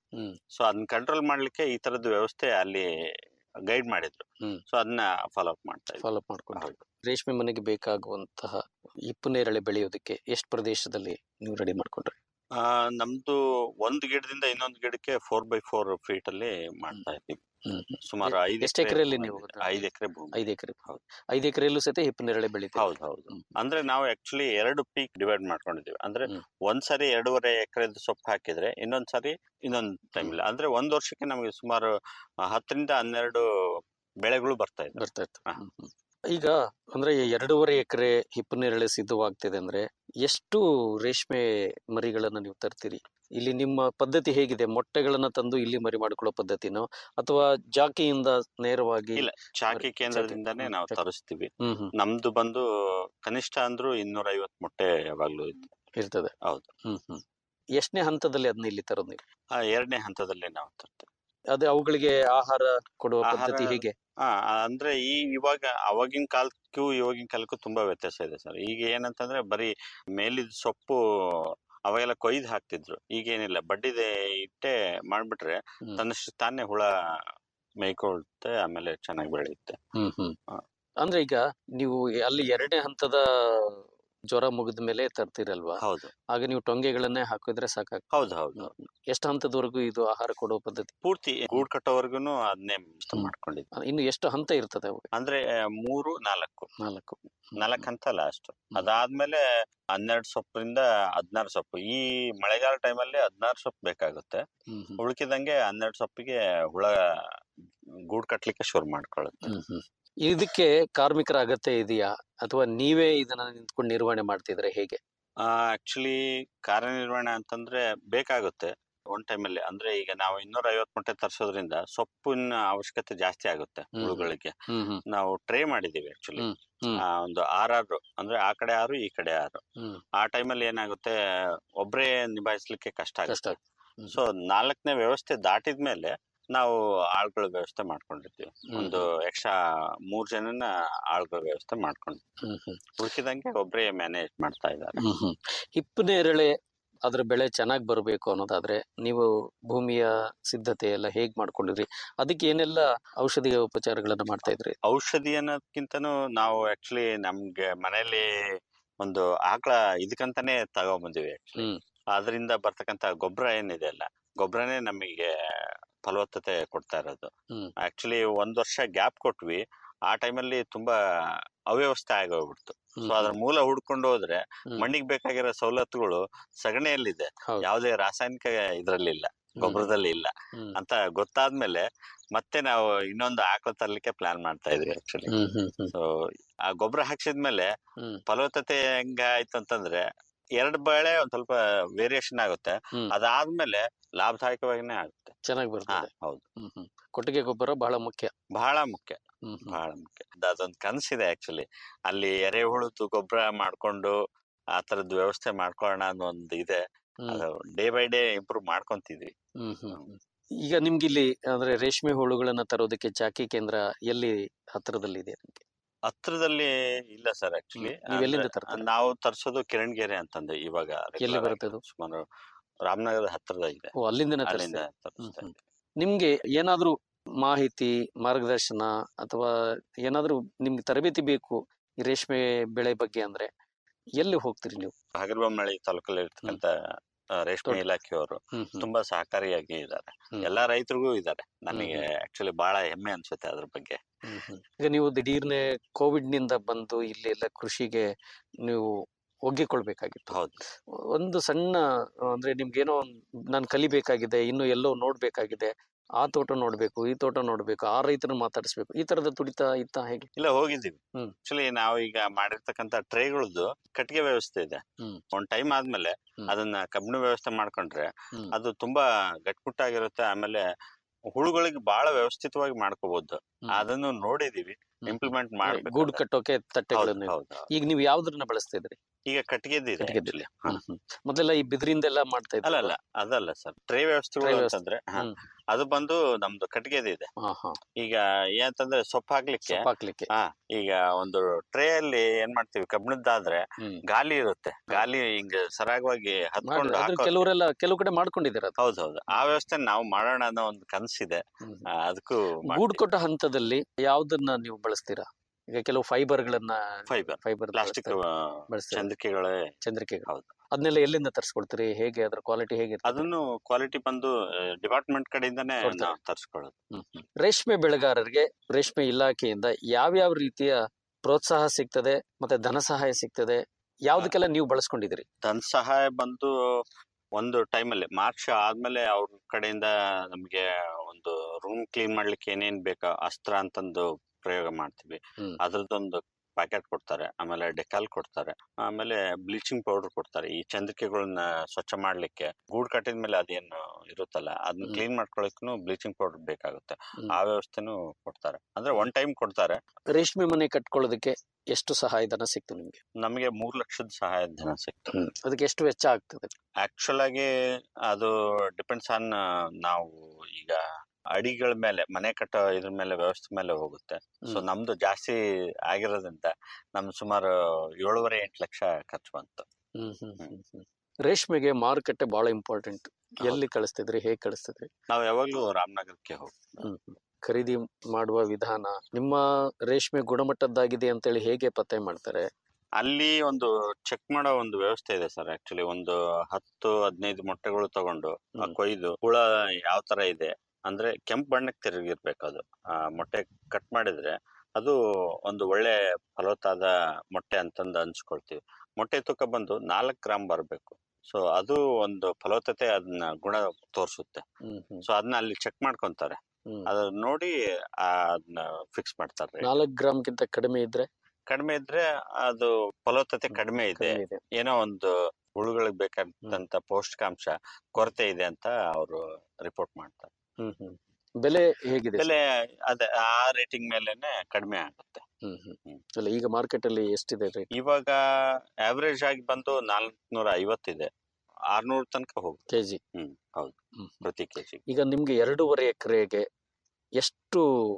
ಸೊ ಅದನ್ನ ಕಂಟ್ರೋಲ್ ಮಾಡ್ಲಿಕ್ಕೆ ಈ ತರದ್ದು ವ್ಯವಸ್ಥೆ ಅಲ್ಲಿ ಗೈಡ್ ಮಾಡಿದ್ರು ಸೊ ಅದನ್ನ ಫಾಲೋ ಅಪ್ ಮಾಡ್ತಾ ಇದ್ವಿ ಫಾಲೋ ಮಾಡ್ಕೊಂಡು ರೇಷ್ಮೆ ಮನೆಗೆ ಬೇಕಾಗುವಂತಹ ಹಿಪ್ಪು ನೇರಳೆ ಬೆಳೆಯೋದಕ್ಕೆ ಎಷ್ಟು ಪ್ರದೇಶದಲ್ಲಿ ನೀವು ರೆಡಿ ಮಾಡ್ಕೊಂಡ್ರಿ ಆ, ನಮ್ದು ಒಂದ್ ಗಿಡದಿಂದ ಇನ್ನೊಂದ್ ಗಿಡಕ್ಕೆ ಫೋರ್ ಬೈ ಫೋರ್ ಫೀಟ್ ಅಲ್ಲಿ ಮಾಡ್ತಾ ಇದ್ದೀವಿ ಸುಮಾರು ಐದು ಎಷ್ಟು ಎಕರೆಯಲ್ಲಿ ನೀವು ಐದು ಎಕರೆ ಭೂಮಿ ಐದು ಎಕರೆ ಐದು ಎಕರೆಯಲ್ಲೂ ಸಹಿತ ಹಿಪ್ಪು ನೇರಳೆ ಬೆಳಿತೀವಿ ಹೌದು ಹೌದು ಅಂದ್ರೆ ನಾವು ಆಕ್ಚುಲಿ ಎರಡು ಪೀಕ್ ಡಿವೈಡ್ ಮಾಡ್ಕೊಂಡಿದೀವಿ ಅಂದ್ರೆ ಒಂದ್ ಸರಿ ಎರಡೂವರೆ ಎಕರೆದು ಸೊಪ್ಪು ಹಾಕಿದ್ರೆ ಇನ್ನೊಂದ್ ಸರಿ ಇನ್ನೊಂದ್ ಟೈಮ್ ಇಲ್ಲ ಅಂದ್ರೆ ಒಂದ್ ವರ್ಷಕ್ಕೆ ನಮಗೆ ಸುಮಾರು ಆ, ಹತ್ತರಿಂದ ಹನ್ನೆರಡು ಬೆಳೆಗಳು ಬರ್ತಾ ಇದೆ ಬರ್ತಾ ಇರ್ತವೆ ಈಗ ಅಂದ್ರೆ ಎರಡೂವರೆ ಎಕರೆ ಹಿಪ್ಪು ನೇರಳೆ ಸಿದ್ಧವಾಗ್ತಿದೆ ಅಂದ್ರೆ ಎಷ್ಟು ರೇಷ್ಮೆ ಮರಿಗಳನ್ನ ನೀವು ತರ್ತೀರಿ ಇಲ್ಲಿ ನಿಮ್ಮ ಪದ್ಧತಿ ಹೇಗಿದೆ ಮೊಟ್ಟೆಗಳನ್ನ ತಂದು ಇಲ್ಲಿ ಮರಿ ಮಾಡ್ಕೊಳ್ಳೋ ಪದ್ಧತಿನೋ ಅಥವಾ ಜಾಕಿಯಿಂದ ನೇರವಾಗಿ ಇಲ್ಲ ಚಾಕಿ ಕೇಂದ್ರದಿಂದಾನೇ ನಾವು ತರಿಸ್ತೀವಿ ಹ್ಮ್ ಹ್ಮ್ ನಮ್ದು ಬಂದು ಕನಿಷ್ಠ ಅಂದ್ರೂ ಇನ್ನೂರ ಐವತ್ ಮೊಟ್ಟೆ ಯಾವಾಗ್ಲೂ ಇದೆ ಇರ್ತದೆ ಹೌದು ಹ್ಮ್ ಹ್ಮ್ ಎಷ್ಟನೇ ಹಂತದಲ್ಲಿ ಅದನ್ನ ಇಲ್ಲಿ ತರೋದು ನೀವು ಆ ಎರಡನೇ ಹಂತದಲ್ಲಿ ನಾವು ತರ್ತೇವೆ ಅದೇ ಅವುಗಳಿಗೆ ಆಹಾರ ಕೊಡುವ ಆಹಾರ- ಪದ್ಧತಿ ಹೇಗೆ ಆ, ಅಂದ್ರೆ ಈ ಇವಾಗ ಅವಾಗಿನ ಕಾಲಕ್ಕೂ ಇವಾಗಿನ ಕಾಲಕ್ಕೂ ತುಂಬಾ ವ್ಯತ್ಯಾಸ ಇದೆ ಸರ್ ಈಗ ಏನಂತಂದ್ರೆ ಬರೀ ಮೇಲಿದ್ ಸೊಪ್ಪು ಅವಾಗೆಲ್ಲ ಕೊಯ್ದು ಹಾಕ್ತಿದ್ರು ಈಗ ಏನಿಲ್ಲ ಬಡ್ಡಿದೆ ಇಟ್ಟೆ ಮಾಡ್ಬಿಟ್ರೆ ತನ್ನಷ್ಟು ತಾನೇ ಹುಳ ಮೇಯ್ಕೊಳುತ್ತೆ ಆಮೇಲೆ ಚೆನ್ನಾಗಿ ಬೆಳೆಯುತ್ತೆ ಹ್ಮ್ ಹ್ಮ್ ಅಂದ್ರೆ ಈಗ ನೀವು ಅಲ್ಲಿ ಎರಡನೇ ಹಂತದ ಜ್ವರ ಮುಗಿದ ಮೇಲೆ ತರ್ತೀರಲ್ವಾ ಹೌದು ಆಗ ನೀವು ಟೊಂಗೆಗಳನ್ನೇ ಹಾಕಿದ್ರೆ ಸಾಕಾಗ ಹೌದು ಹೌದು ಎಷ್ಟು ಹಂತದವರೆಗೂ ಇದು ಆಹಾರ ಕೊಡುವ ಪದ್ಧತಿ ಪೂರ್ತಿ ಗೂಡ್ ಕಟ್ಟೋವರ್ಗುನು ಅದನ್ನೇ ಮಾಡ್ಕೊಂಡಿದ್ವಿ ಇನ್ನು ಎಷ್ಟು ಹಂತ ಇರ್ತದೆ ಅವು ಅಂದ್ರೆ ಮೂರು ನಾಲ್ಕು ನಾಲ್ಕು ನಾಲ್ಕು ಹಂತ ಲಾಸ್ಟ್ ಅದಾದ್ಮೇಲೆ ಹನ್ನೆರಡು ಸೊಪ್ಪರಿಂದ ಹದಿನಾರು ಸೊಪ್ಪು ಈ ಮಳೆಗಾಲ ಟೈಮಲ್ಲಿ ಹದಿನಾರು ಸೊಪ್ಪು ಬೇಕಾಗುತ್ತೆ ಉಳ್ಕಿದಂಗೆ ಹನ್ನೆರಡು ಸೊಪ್ಪಿಗೆ ಹುಳ ಗೂಡ್ ಕಟ್ಲಿಕ್ಕೆ ಶುರು ಮಾಡ್ಕೊಳ್ಳುತ್ತೆ ಇದಕ್ಕೆ ಕಾರ್ಮಿಕರ ಅಗತ್ಯ ಇದೆಯಾ ಅಥವಾ ನೀವೇ ಇದನ್ನ ನಿಂತ್ಕೊಂಡು ನಿರ್ವಹಣೆ ಮಾಡ್ತಿದ್ರೆ ಹೇಗೆ ಆಕ್ಚುಲಿ ಕಾರ್ಯನಿರ್ವಹಣೆ ಅಂತಂದ್ರೆ ಬೇಕಾಗುತ್ತೆ ಒಂದ್ ಟೈಮಲ್ಲಿ ಅಂದ್ರೆ ಈಗ ನಾವು ಇನ್ನೂರ ಐವತ್ ಮೊಟ್ಟೆ ತರಿಸೋದ್ರಿಂದ ಸೊಪ್ಪಿನ ಅವಶ್ಯಕತೆ ಜಾಸ್ತಿ ಆಗುತ್ತೆ ಹುಳುಗಳಿಗೆ ಹ್ಮ್ ಹ್ಮ್ ನಾವು ಟ್ರೇ ಮಾಡಿದೀವಿ ಆಕ್ಚುಲಿ ಹ್ಮ್. ಒಂದು ಆರಾರು ಅಂದ್ರೆ ಆ ಕಡೆ ಆರು ಈ ಕಡೆ ಆರು ಹ್ಮ್ ಆ ಟೈಮಲ್ಲಿ ಏನಾಗುತ್ತೆ ಒಬ್ರೇ ನಿಭಾಯಿಸ್ಲಿಕ್ಕೆ ಕಷ್ಟ ಕಷ್ಟ ಆಗುತ್ತೆ ಸೊ ನಾಲ್ಕನೇ ವ್ಯವಸ್ಥೆ ದಾಟಿದ್ಮೇಲೆ ನಾವು ಆಳ್ಗಳ ವ್ಯವಸ್ಥೆ ಮಾಡ್ಕೊಂಡಿರ್ತೀವಿ ಒಂದು ಎಕ್ಸ್ಟ್ರಾ ಮೂರ್ ಜನನ ಆಳ್ಗಳ ವ್ಯವಸ್ಥೆ ಮಾಡ್ಕೊಂಡು ಹ್ಮ್ ಹ್ಮ್ ಉಳ್ಕಿದಂಗೆ ಒಬ್ರೇ ಮ್ಯಾನೇಜ್ ಮಾಡ್ತಾ ಇದ್ದಾರೆ ಹ್ಮ್ ಹ್ಮ್ ಹಿಪ್ಪು ನೇರಳೆ ಅದ್ರ ಬೆಳೆ ಚೆನ್ನಾಗಿ ಬರಬೇಕು ಅನ್ನೋದಾದ್ರೆ ನೀವು ಭೂಮಿಯ ಸಿದ್ಧತೆ ಎಲ್ಲ ಹೇಗ್ ಮಾಡ್ಕೊಂಡಿದ್ರಿ ಅದಕ್ಕೆ ಏನೆಲ್ಲ ಔಷಧಿಯ ಉಪಚಾರಗಳನ್ನ ಮಾಡ್ತಾ ಇದ್ರಿ ಔಷಧಿ ಅನ್ನೋದ್ಕಿಂತನೂ ನಾವು ಆಕ್ಚುಲಿ ನಮ್ಗೆ ಮನೆಯಲ್ಲಿ ಒಂದು ಆಕಳ ಇದಕ್ಕಂತಾನೆ ತಗೊಂಬಂದಿವಿ ಆಕ್ಚುಲಿ ಅದರಿಂದ ಬರ್ತಕ್ಕಂತ ಗೊಬ್ಬರ ಏನಿದೆ ಅಲ್ಲ ಗೊಬ್ಬರನೇ ನಮಗೆ ಫಲವತ್ತತೆ ಕೊಡ್ತಾ ಇರೋದು ಹ್ಮ್. ಆಕ್ಚುಲಿ ಒಂದ್ ವರ್ಷ ಗ್ಯಾಪ್ ಕೊಟ್ವಿ ಆ ಟೈಮಲ್ಲಿ ತುಂಬಾ ಅವ್ಯವಸ್ಥೆ ಆಗೋಗ್ಬಿಡ್ತು ಸೊ ಅದ್ರ ಮೂಲ ಹುಡ್ಕೊಂಡು ಹೋದ್ರೆ ಮಣ್ಣಿಗೆ ಬೇಕಾಗಿರೋ ಸವಲತ್ತುಗಳು ಸಗಣಿಯಲ್ಲಿದೆ ಯಾವುದೇ ರಾಸಾಯನಿಕ ಇದ್ರಲ್ಲಿಲ್ಲ ಗೊಬ್ಬರದಲ್ಲಿ ಇಲ್ಲ ಅಂತ ಗೊತ್ತಾದ್ಮೇಲೆ ಮತ್ತೆ ನಾವು ಇನ್ನೊಂದು ಆಕಳ ತರ್ಲಿಕ್ಕೆ ಪ್ಲಾನ್ ಮಾಡ್ತಾ ಇದ್ವಿ ಆಕ್ಚುಲಿ ಸೊ ಆ ಗೊಬ್ಬರ ಹಾಕ್ಸಿದ್ಮೇಲೆ ಫಲವತ್ತತೆ ಹೆಂಗ ಆಯ್ತು ಅಂತಂದ್ರೆ ಎರಡ್ ಬೆಳೆ ಒಂದ್ ಸ್ವಲ್ಪ ವೇರಿಯೇಷನ್ ಆಗುತ್ತೆ ಅದಾದ್ಮೇಲೆ ಲಾಭದಾಯಕವಾಗಿನೇ ಆಗುತ್ತೆ ಚೆನ್ನಾಗಿ ಹಾ, ಬರ್ತದೆ ಹೌದು ಹ್ಮ್ ಹ್ಮ್ ಕೊಟ್ಟಿಗೆ ಗೊಬ್ಬರ ಬಹಳ ಮುಖ್ಯ ಬಹಳ ಮುಖ್ಯ ಬಹಳ ಮುಖ್ಯ ಅದೊಂದು ಕನಸಿದೆ ಆಕ್ಚುಲಿ ಅಲ್ಲಿ ಎರೆಹುಳದ್ದು ಗೊಬ್ಬರ ಮಾಡ್ಕೊಂಡು ಆ ತರದ್ ವ್ಯವಸ್ಥೆ ಮಾಡ್ಕೊಳ್ಳೋಣ ಅನ್ನೋ ಒಂದು ಇದೆ ಅದು ಡೇ ಬೈ ಡೇ ಇಂಪ್ರೂವ್ ಮಾಡ್ಕೊಂತಿದ್ವಿ ಹ್ಮ್ ಹ್ಮ್ ಹ್ಮ್. ಈಗ ನಿಮ್ಗೆ ಇಲ್ಲಿ ಅಂದ್ರೆ ರೇಷ್ಮೆ ಹುಳುಗಳನ್ನ ತರೋದಕ್ಕೆ ಚಾಕಿ ಕೇಂದ್ರ ಎಲ್ಲಿ ಹತ್ತಿರದಲ್ಲಿ ಇದೆ ನಿಮ್ಗೆ ಹತ್ರದಲ್ಲಿ ಇಲ್ಲ ಸರ್ ಆಕ್ಚುಲಿ ನೀವ್ ಎಲ್ಲಿಂದ ತರ್ತೀರಾ? ನಾವು ತರ್ಸೋದು ಕಿರಣ್ಗೆರೆ ಅಂತಂದು ಇವಾಗ ಎಲ್ಲಿ regular ಬರುತ್ತೆ ಆಗಿ ಸುಮಾರು ರಾಮನಗರದ ಹತ್ತಿರದ ಇದೆ ಓ ಅಲ್ಲಿಂದನೇ ಅಲ್ಲಿಂದ ತರಿಸ್ತೀರಾ? ತರಿಸ್ತಾ ಹ್ಮ್, ಹ್ಮ್. ನಿಮ್ಗೆ ಏನಾದ್ರೂ ಮಾಹಿತಿ ಮಾರ್ಗದರ್ಶನ ಅಥವಾ ಏನಾದ್ರೂ ನಿಮ್ಗೆ ತರಬೇತಿ ಬೇಕು ಈ ರೇಷ್ಮೆ ಬೆಳೆ ಬಗ್ಗೆ ಅಂದ್ರೆ ಎಲ್ಲಿ ಹೋಗ್ತೀರಿ ನೀವು ಹಗರ್ಬೊಮ್ಮನಹಳ್ಳಿ ತಾಲೂಕಲ್ಲಿ ಇರ್ತಕ್ಕಂತ ಆ, ರೇಷ್ಮೆ ದೊಡ್ಡ- ಇಲಾಖೆಯವರು ಹ್ಮ್, ಹ್ಮ್. ತುಂಬಾ ಸಹಕಾರಿಯಾಗಿ ಇದ್ದಾರೆ ಎಲ್ಲಾ ರೈತರಿಗೂ ಇದ್ದಾರೆ ನನಗೆ ಆಕ್ಚುಲಿ ಬಹಳ ಹೆಮ್ಮೆ ಅನ್ಸುತ್ತೆ ಅದ್ರ ಬಗ್ಗೆ ಈಗ ನೀವು ದಿಢೀರ್ನೆ ಕೋವಿಡ್ ನಿಂದ ಬಂದು ಇಲ್ಲಿ ಎಲ್ಲ ಕೃಷಿಗೆ ನೀವು ಒಗ್ಗಿಕೊಳ್ಬೇಕಾಗಿತ್ತು ಹೌದು ಒಂದು ಸಣ್ಣ ಅಂದ್ರೆ ನಿಮ್ಗೇನೋ ನಾನು ಕಲಿಬೇಕಾಗಿದೆ ಇನ್ನು ಎಲ್ಲೋ ನೋಡ್ಬೇಕಾಗಿದೆ ಆ ತೋಟ ನೋಡ್ಬೇಕು ಈ ತೋಟ ನೋಡ್ಬೇಕು ಆ ರೈತರನ್ನ ಮಾತಾಡಿಸ್ಬೇಕು ಈ ತರದ ತುಡಿತ ಇತ್ತ ಹೇಗೆ ಇಲ್ಲ ಹೋಗಿದ್ದೀವಿ ಹ್ಮ್. ಆಕ್ಚುಲಿ ನಾವು ಈಗ ಮಾಡಿರ್ತಕ್ಕಂತ ಟ್ರೇಗಳದ್ದು ಕಟ್ಟಿಗೆ ವ್ಯವಸ್ಥೆ ಇದೆ ಹ್ಮ್. ಒಂದ್ ಟೈಮ್ ಆದ್ಮೇಲೆ ಅದನ್ನ ಕಬ್ಬಿಣ ವ್ಯವಸ್ಥೆ ಮಾಡ್ಕೊಂಡ್ರೆ ಹ್ಮ್. ಅದು ತುಂಬಾ ಗಟ್ಮುಟ್ಟಾಗಿರುತ್ತೆ ಆಮೇಲೆ ಹುಳುಗಳಿಗೆ ಬಹಳ ವ್ಯವಸ್ಥಿತವಾಗಿ ಮಾಡ್ಕೋಬಹುದು ಅದನ್ನು ನೋಡಿದೀವಿ ಇಂಪ್ಲಿಮೆಂಟ್ ಮಾಡ್ಬೇಕು ಗೂಡು ಕಟ್ಟೋಕೆ ತಟ್ಟೆಗಳನ್ನು ಹೌದು, ಹೌದು. ಈಗ ನೀವು ಯಾವ್ದ್ರನ್ನ ಬಳಸ್ತಾ ಇದ್ರಿ ಈಗ ಕಟ್ಟಿಗೆದ್ದಿದೆ ಕಟ್ಟಿಗೆದ್ದಿದೆ. ಹ್ಮ್, ಹ್ಮ್. ಮೊದಲೆಲ್ಲ ಈ ಬಿದ್ರಿಂದೆಲ್ಲ ಮಾಡ್ತಾ ಇದ್ರು ಅಲ್ಲ ಅಲ್ಲ ಅದಲ್ಲ ಸರ್ ಟ್ರೇ ವ್ಯವಸ್ಥೆಗಳು Tray ವ್ಯವಸ್ಥೆ. ಅಂತಂದ್ರೆ ಹಾ, ಹ್ಮ್. ಅದು ಬಂದು ನಮ್ದು ಕಟ್ಟಿಗೆದು ಇದೆ ಹಾ ಹಾ ಈಗ ಏನಂತಂದ್ರೆ ಸೊಪ್ಪು ಹಾಕ್ಲಿಕ್ಕೆ ಸೊಪ್ಪು ಹಾಕ್ಲಿಕ್ಕೆ ಹಾ ಈಗ ಒಂದು ಟ್ರೇ ಅಲ್ಲಿ ಏನ್ ಮಾಡ್ತೀವಿ ಕಬ್ಬಿಣದ್ದಾದ್ರೆ ಗಾಲಿ ಇರುತ್ತೆ ಗಾಲಿ ಹಿಂಗ ಸರಾಗವಾಗಿ ಹತ್ಕೊಂಡು ಮಾಡಿ ಆದ್ರೆ ಹಾಕೋ ಕೆಲವರೆಲ್ಲ ಕೆಲವು ಕಡೆ ಮಾಡ್ಕೊಂಡಿದ್ದೀರ ಅದು ಹೌದೌದು ಆ ವ್ಯವಸ್ಥೆ ನಾವು ಮಾಡೋಣ ಅನ್ನೋ ಒಂದು ಕನಸಿದೆ ಅದಕ್ಕೂ ಗೂಡು ಕೊಟ್ಟ ಹಂತದಲ್ಲಿ ಯಾವ್ದನ್ನ ನೀವು ಬಳಸ್ತೀರಾ ಈಗ ಕೆಲವು ಫೈಬರ್ಗಳನ್ನ ಫೈಬರ್ ಫೈಬರ್ ಪ್ಲಾಸ್ಟಿಕ್ ಚಂದ್ರಿಕೆಗಳೇ ಚಂದ್ರಿಕೆಗಳು ಹೌದು ಅದನ್ನೆಲ್ಲ ಎಲ್ಲಿಂದ ತರಿಸ್ಕೊಳ್ತೀರಿ ಹೇಗೆ ಅದ್ರ ಕ್ವಾಲಿಟಿ ಹೇಗೆ ಅದನ್ನು ಕ್ವಾಲಿಟಿ ಬಂದು ಡಿಪಾರ್ಟ್ಮೆಂಟ್ ಕಡೆಯಿಂದಾನೇ ಕೊಡ್ತಾರೆ. ನಾವು ತರಿಸ್ಕೊಳ್ಳೋದು ರೇಷ್ಮೆ ಬೆಳೆಗಾರರಿಗೆ ರೇಷ್ಮೆ ಇಲಾಖೆಯಿಂದ ಯಾವ್ಯಾವ ರೀತಿಯ ಪ್ರೋತ್ಸಾಹ ಸಿಗ್ತದೆ ಮತ್ತೆ ಧನ ಸಹಾಯ ಸಿಗ್ತದೆ ಯಾವ್ದಕ್ಕೆಲ್ಲ ನೀವು ಬಳಸ್ಕೊಂಡಿದ್ದೀರಿ ಧನ ಸಹಾಯ ಬಂದು ಒಂದು ಟೈಮಲ್ಲಿ ಮಾರ್ಚ್ ಆದ್ಮೇಲೆ ಅವ್ರ ಕಡೆಯಿಂದ ನಮ್ಗೆ ಒಂದು ರೂಮ್ ಕ್ಲೀನ್ ಮಾಡ್ಲಿಕ್ಕೆ ಏನೇನ್ ಬೇಕಾ ಅಸ್ತ್ರ ಅಂತಂದು ಪ್ರಯೋಗ ಮಾಡ್ತೀವಿ ಅದ್ರದ್ದೊಂದು ಪ್ಯಾಕೆಟ್ ಕೊಡ್ತಾರೆ ಆಮೇಲೆ ಡೆಕಾಲ್ ಕೊಡ್ತಾರೆ ಆಮೇಲೆ ಬ್ಲೀಚಿಂಗ್ ಪೌಡರ್ ಕೊಡ್ತಾರೆ ಈ ಚಂದ್ರಿಕೆಗಳನ್ನ ಸ್ವಚ್ಛ ಮಾಡ್ಲಿಕ್ಕೆ ಗೂಡ್ ಕಟ್ಟಿದ ಮೇಲೆ ಅದೇನು ಇರುತ್ತಲ್ಲ ಅದನ್ನ ಕ್ಲೀನ್ ಮಾಡ್ಕೊಳಕ್ಕೂ ಬ್ಲೀಚಿಂಗ್ ಪೌಡರ್ ಬೇಕಾಗುತ್ತೆ ಆ ವ್ಯವಸ್ಥೆನೂ ಕೊಡ್ತಾರೆ ಅಂದ್ರೆ ಒನ್ ಟೈಮ್ ಕೊಡ್ತಾರೆ ರೇಷ್ಮೆ ಮನೆ ಕಟ್ಕೊಳ್ಳೋದಕ್ಕೆ ಎಷ್ಟು ಸಹಾಯಧನ ಸಿಕ್ತು ನಿಮ್ಗೆ ನಮಗೆ ಮೂರ್ ಲಕ್ಷದ ಸಹಾಯಧನ ಸಿಕ್ತು ಅದಕ್ಕೆ ಎಷ್ಟು ವೆಚ್ಚ ಆಗ್ತದೆ ಆಕ್ಚುಲ್ ಆಗಿ ಅದು ಡಿಪೆಂಡ್ಸ್ ಆನ್ ನಾವು ಈಗ ಅಡಿಗಳ ಮೇಲೆ ಮನೆ ಕಟ್ಟೋ ಇದ್ರ ಮೇಲೆ ವ್ಯವಸ್ಥೆ ಮೇಲೆ ಹೋಗುತ್ತೆ ಸೊ ಹ್ಮ್. ನಮ್ದು ಜಾಸ್ತಿ ಆಗಿರೋದ್ರಿಂದ ನಮ್ ಸುಮಾರು ಏಳುವರೆ ಎಂಟು ಲಕ್ಷ ಖರ್ಚು ಬಂತು ಹ್ಮ್ ಹ್ಮ್ ಹ್ಮ್ ಹ್ಮ್. ರೇಷ್ಮೆಗೆ ಮಾರುಕಟ್ಟೆ ಬಹಳ ಇಂಪಾರ್ಟೆಂಟ್ ಎಲ್ಲಿ ಕಳಿಸ್ತಿದ್ರಿ ಹೇಗೆ ಕಳಿಸ್ತಿದ್ರಿ ನಾವು ಯಾವಾಗ್ಲೂ ರಾಮನಗರಕ್ಕೆ ಹೋಗ್ತೀವಿ ಹ್ಮ್ ಹ್ಮ್. ಖರೀದಿ ಮಾಡುವ ವಿಧಾನ ನಿಮ್ಮ ರೇಷ್ಮೆ ಗುಣಮಟ್ಟದ್ದಾಗಿದೆ ಅಂತೇಳಿ ಹೇಗೆ ಪತ್ತೆ ಮಾಡ್ತಾರೆ ಅಲ್ಲಿ ಒಂದು ಚೆಕ್ ಮಾಡೋ ಒಂದು ವ್ಯವಸ್ಥೆ ಇದೆ ಸರ್ ಆಕ್ಚುಲಿ ಒಂದು ಹತ್ತು ಹದಿನೈದು ಮೊಟ್ಟೆಗಳು ತಗೊಂಡು ಆ ಕೊಯ್ದು ಹುಳ ಯಾವ ತರ ಇದೆ ಅಂದ್ರೆ ಕೆಂಪು ಬಣ್ಣಕ್ಕೆ ತಿರುಗಿರ್ಬೇಕು ಅದು ಆ ಮೊಟ್ಟೆ ಕಟ್ ಮಾಡಿದ್ರೆ ಅದು ಒಂದು ಒಳ್ಳೆ ಫಲವತ್ತಾದ ಮೊಟ್ಟೆ ಅಂತಂದು ಅನ್ಸ್ಕೊಳ್ತೀವಿ ಮೊಟ್ಟೆ ತೂಕ ಬಂದು ನಾಲ್ಕು ಗ್ರಾಮ್ ಬರಬೇಕು ಸೊ ಅದು ಒಂದು ಫಲವತ್ತತೆ ಅದನ್ನ ಗುಣ ತೋರಿಸುತ್ತೆ ಹ್ಮ್ ಹ್ಮ್ ಸೊ ಅದನ್ನ ಅಲ್ಲಿ ಚೆಕ್ ಮಾಡ್ಕೊಂತಾರೆ ಹ್ಮ್. ಅದನ್ನ ನೋಡಿ ಆ, ಅದನ್ನ ಫಿಕ್ಸ್ ಮಾಡ್ತಾರೆ ನಾಲ್ಕು ಗ್ರಾಮ್ಗಿಂತ ಕಡಿಮೆ ಇದ್ರೆ ಕಡಿಮೆ ಇದ್ರೆ ಅದು ಫಲವತ್ತತೆ ಕಡಿಮೆ ಇದೆ ಕಡಿಮೆ ಇದೆ. ಏನೋ ಒಂದು ಹುಳುಗಳಿಗೆ ಬೇಕಾದಂತ ಪೌಷ್ಟಿಕಾಂಶ ಕೊರತೆ ಇದೆ ಅಂತ ಅವರು ರಿಪೋರ್ಟ್ ಮಾಡ್ತಾರೆ ಹ್ಮ್ ಹ್ಮ್ ಬೆಲೆ ಹೇಗಿದೆ ಬೆಲೆ ಅದೇ ಆ ರೇಟಿಂಗ್ ಮೇಲೆನೆ ಕಡಿಮೆ ಆಗುತ್ತೆ ಹ್ಮ್ ಹ್ಮ್ ಅಲ್ಲ ಈಗ ಮಾರ್ಕೆಟ್ ಅಲ್ಲಿ ಎಷ್ಟಿದೆ ರೇಟ್ ಇವಾಗ ಆವರೇಜ್ ಆಗಿ ಬಂದು ನಾಲ್ಕುನೂರ ಐವತ್ತಿದೆ ಆರ್ನೂರ್ ತನಕ ಹೋಗುತ್ತೆ ಕೆಜಿ ಹ್ಮ್ ಹೌದು ಪ್ರತಿ ಕೆಜಿ ಈಗ ನಿಮ್ಗೆ ಎರಡೂವರೆ ಎಕರೆಗೆ ಎಷ್ಟು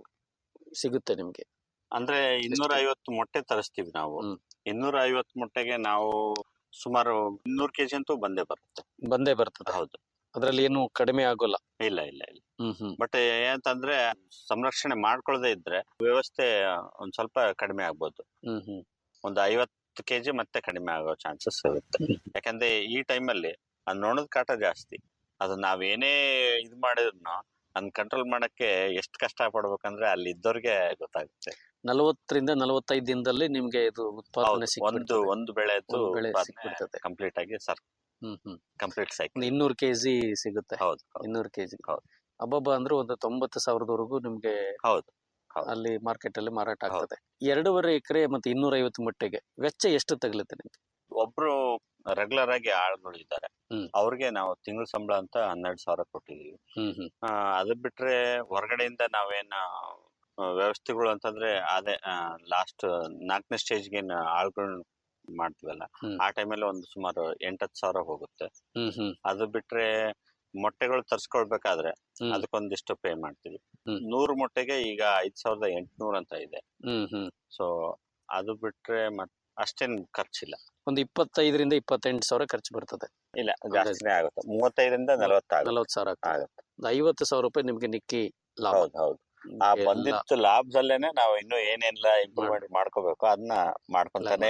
ಸಿಗುತ್ತೆ ನಿಮ್ಗೆ ಅಂದ್ರೆ ಇನ್ನೂರ ಐವತ್ತು ಮೊಟ್ಟೆ ತರಿಸ್ತೀವಿ ನಾವು ಇನ್ನೂರ ಐವತ್ತು ಮೊಟ್ಟೆಗೆ ನಾವು ಸುಮಾರು ಇನ್ನೂರು ಕೆಜಿ ಅಂತೂ ಬಂದೇ ಬರುತ್ತೆ ಬಂದೇ ಬರ್ತದೆ ಹೌದು ಅದ್ರಲ್ಲಿ ಏನು ಕಡಿಮೆ ಆಗೋಲ್ಲ ಇಲ್ಲ ಇಲ್ಲ ಇಲ್ಲ ಹ್ಮ್ ಹ್ಮ್ ಬಟ್ ಏನಂತಂದ್ರೆ ಸಂರಕ್ಷಣೆ ಮಾಡ್ಕೊಳ್ಳದೆ ಇದ್ರೆ ವ್ಯವಸ್ಥೆ ಒಂದ್ ಸ್ವಲ್ಪ ಕಡಿಮೆ ಆಗ್ಬೋದು ಹ್ಮ್ ಹ್ಮ್ ಒಂದು ಐವತ್ತು ಕೆಜಿ ಮತ್ತೆ ಕಡಿಮೆ ಆಗೋ ಚಾನ್ಸಸ್ ಇರುತ್ತೆ ಯಾಕಂದ್ರೆ ಈ ಟೈಮಲ್ಲಿ ಆ ನೊಣದ ಕಾಟ ಜಾಸ್ತಿ ಅದು ನಾವೇನೇ ಇದು ಮಾಡಿದ್ರು ಅದನ್ನ ಕಂಟ್ರೋಲ್ ಮಾಡಕ್ಕೆ ಎಷ್ಟು ಕಷ್ಟ ಪಡ್ಬೇಕಂದ್ರೆ ಅಲ್ಲಿ ಇದ್ದವ್ರಿಗೆ ಗೊತ್ತಾಗುತ್ತೆ ನಲವತ್ತರಿಂದ ನಲವತ್ತೈದು ದಿನದಲ್ಲಿ ನಿಮ್ಗೆ ಇದು ಉತ್ಪಾದನೆ ಹೌದು, ಒಂದು ಸಿಕ್ಬಿಡ್ತದೆ. ಒಂದು ಬೆಳೆದು ಒಂದು ಬೆಳೆ ಸಿಕ್ಬಿಡ್ತದೆ ಕಂಪ್ಲೀಟ್ ಆಗಿ ಸರ್ ಹ್ಮ್ ಹ್ಮ್ ಕಂಪ್ಲೀಟ್ ಸೈಕಲ್ ಒಂದು ಇನ್ನೂರು ಕೆಜಿ ಸಿಗುತ್ತೆ ಹೌದು ಇನ್ನೂರು ಕೆಜಿ ಹೌದು ಅಬ್ಬಬ್ಬ ಅಂದ್ರೆ ಒಂದು ತೊಂಬತ್ತು ಸಾವಿರದವರೆಗೂ ನಿಮ್ಗೆ ಹೌದು ಅಲ್ಲಿ ಮಾರ್ಕೆಟ್ ಅಲ್ಲಿ ಮಾರಾಟ ಆಗ್ತದೆ ಎರಡೂವರೆ ಎಕರೆ ಮತ್ತೆ ಇನ್ನೂರ ಐವತ್ತು ಮಟ್ಟಿಗೆ ವೆಚ್ಚ ಎಷ್ಟು ತಗಲುತ್ತೆ ನಿಮ್ಗೆ ಒಬ್ರು ರೆಗ್ಯುಲರ್ ಆಗಿ ಆಳುಗಳು ಇದ್ದಾರೆ ಹ್ಮ್. ಅವ್ರಿಗೆ ನಾವು ತಿಂಗಳ ಸಂಬಳ ಅಂತ ಹನ್ನೆರಡು ಸಾವಿರ ಕೊಟ್ಟಿದೀವಿ ಹ್ಮ್ ಹ್ಮ್ ಆ, ಅದು ಬಿಟ್ರೆ ಹೊರಗಡೆಯಿಂದ ನಾವೇನ ಆ, ವ್ಯವಸ್ಥೆಗಳು ಅಂತಂದ್ರೆ ಅದೇ ಲಾಸ್ಟ್ ನಾಲ್ಕನೇ ಸ್ಟೇಜ್ಗೆ ಆಳುಗಳನ್ನ ಮಾಡ್ತೀವಲ್ಲ ಹ್ಮ್. ಆ ಟೈಮಲ್ಲಿ ಒಂದು ಸುಮಾರು ಎಂಟತ್ತು ಸಾವಿರ ಹೋಗುತ್ತೆ ಹ್ಮ್ ಹ್ಮ್ ಅದು ಬಿಟ್ರೆ ಮೊಟ್ಟೆಗಳು ತರ್ಸ್ಕೊಳ್ಬೇಕಾದ್ರೆ ಹ್ಮ್. ಅದಕ್ಕೊಂದಿಷ್ಟು ಪೇ ಮಾಡ್ತೀವಿ ಹ್ಮ್. ನೂರು ಮೊಟ್ಟೆಗೆ ಈಗ ಐದ್ ಸಾವಿರದ ಎಂಟುನೂರು ಅಂತ ಇದೆ ಹ್ಮ್ ಹ್ಮ್ ಸೊ ಅದು ಬಿಟ್ರೆ ಮತ್ ಅಷ್ಟೇನ್ ಖರ್ಚಿಲ್ಲ ಒಂದು ಇಪ್ಪತ್ತೈದರಿಂದ ಇಪ್ಪತ್ತೆಂಟು ಸಾವಿರ ಖರ್ಚು ಬರ್ತದೆ ಇಲ್ಲ ಜಾಸ್ತಿನೇ ಆಗುತ್ತೆ ಮೂವತ್ತೈದರಿಂದ ನಲವತ್ತಾಗುತ್ತೆ ನಲವತ್ತು ಸಾವಿರ ಆಗ್ತದೆ. ಆಗುತ್ತೆ ಒಂದು ಐವತ್ತು ಸಾವಿರ ರೂಪಾಯಿ ನಿಮ್ಗೆ ನಿಕ್ಕಿ ಲಾಭ ಹೌದು ಹೌದು ಆ ಎಲ್ಲ ಬಂದಿತ್ತು ಲಾಭದಲ್ಲೇನೆ ನಾವು ಇನ್ನು ಏನೆಲ್ಲ ಇಂಪ್ರೂವ್ಮೆಂಟ್ ಮಾಡ್ಕೋಬೇಕು ಅದನ್ನ ಮಾಡ್ಕೊಂತಾನೆ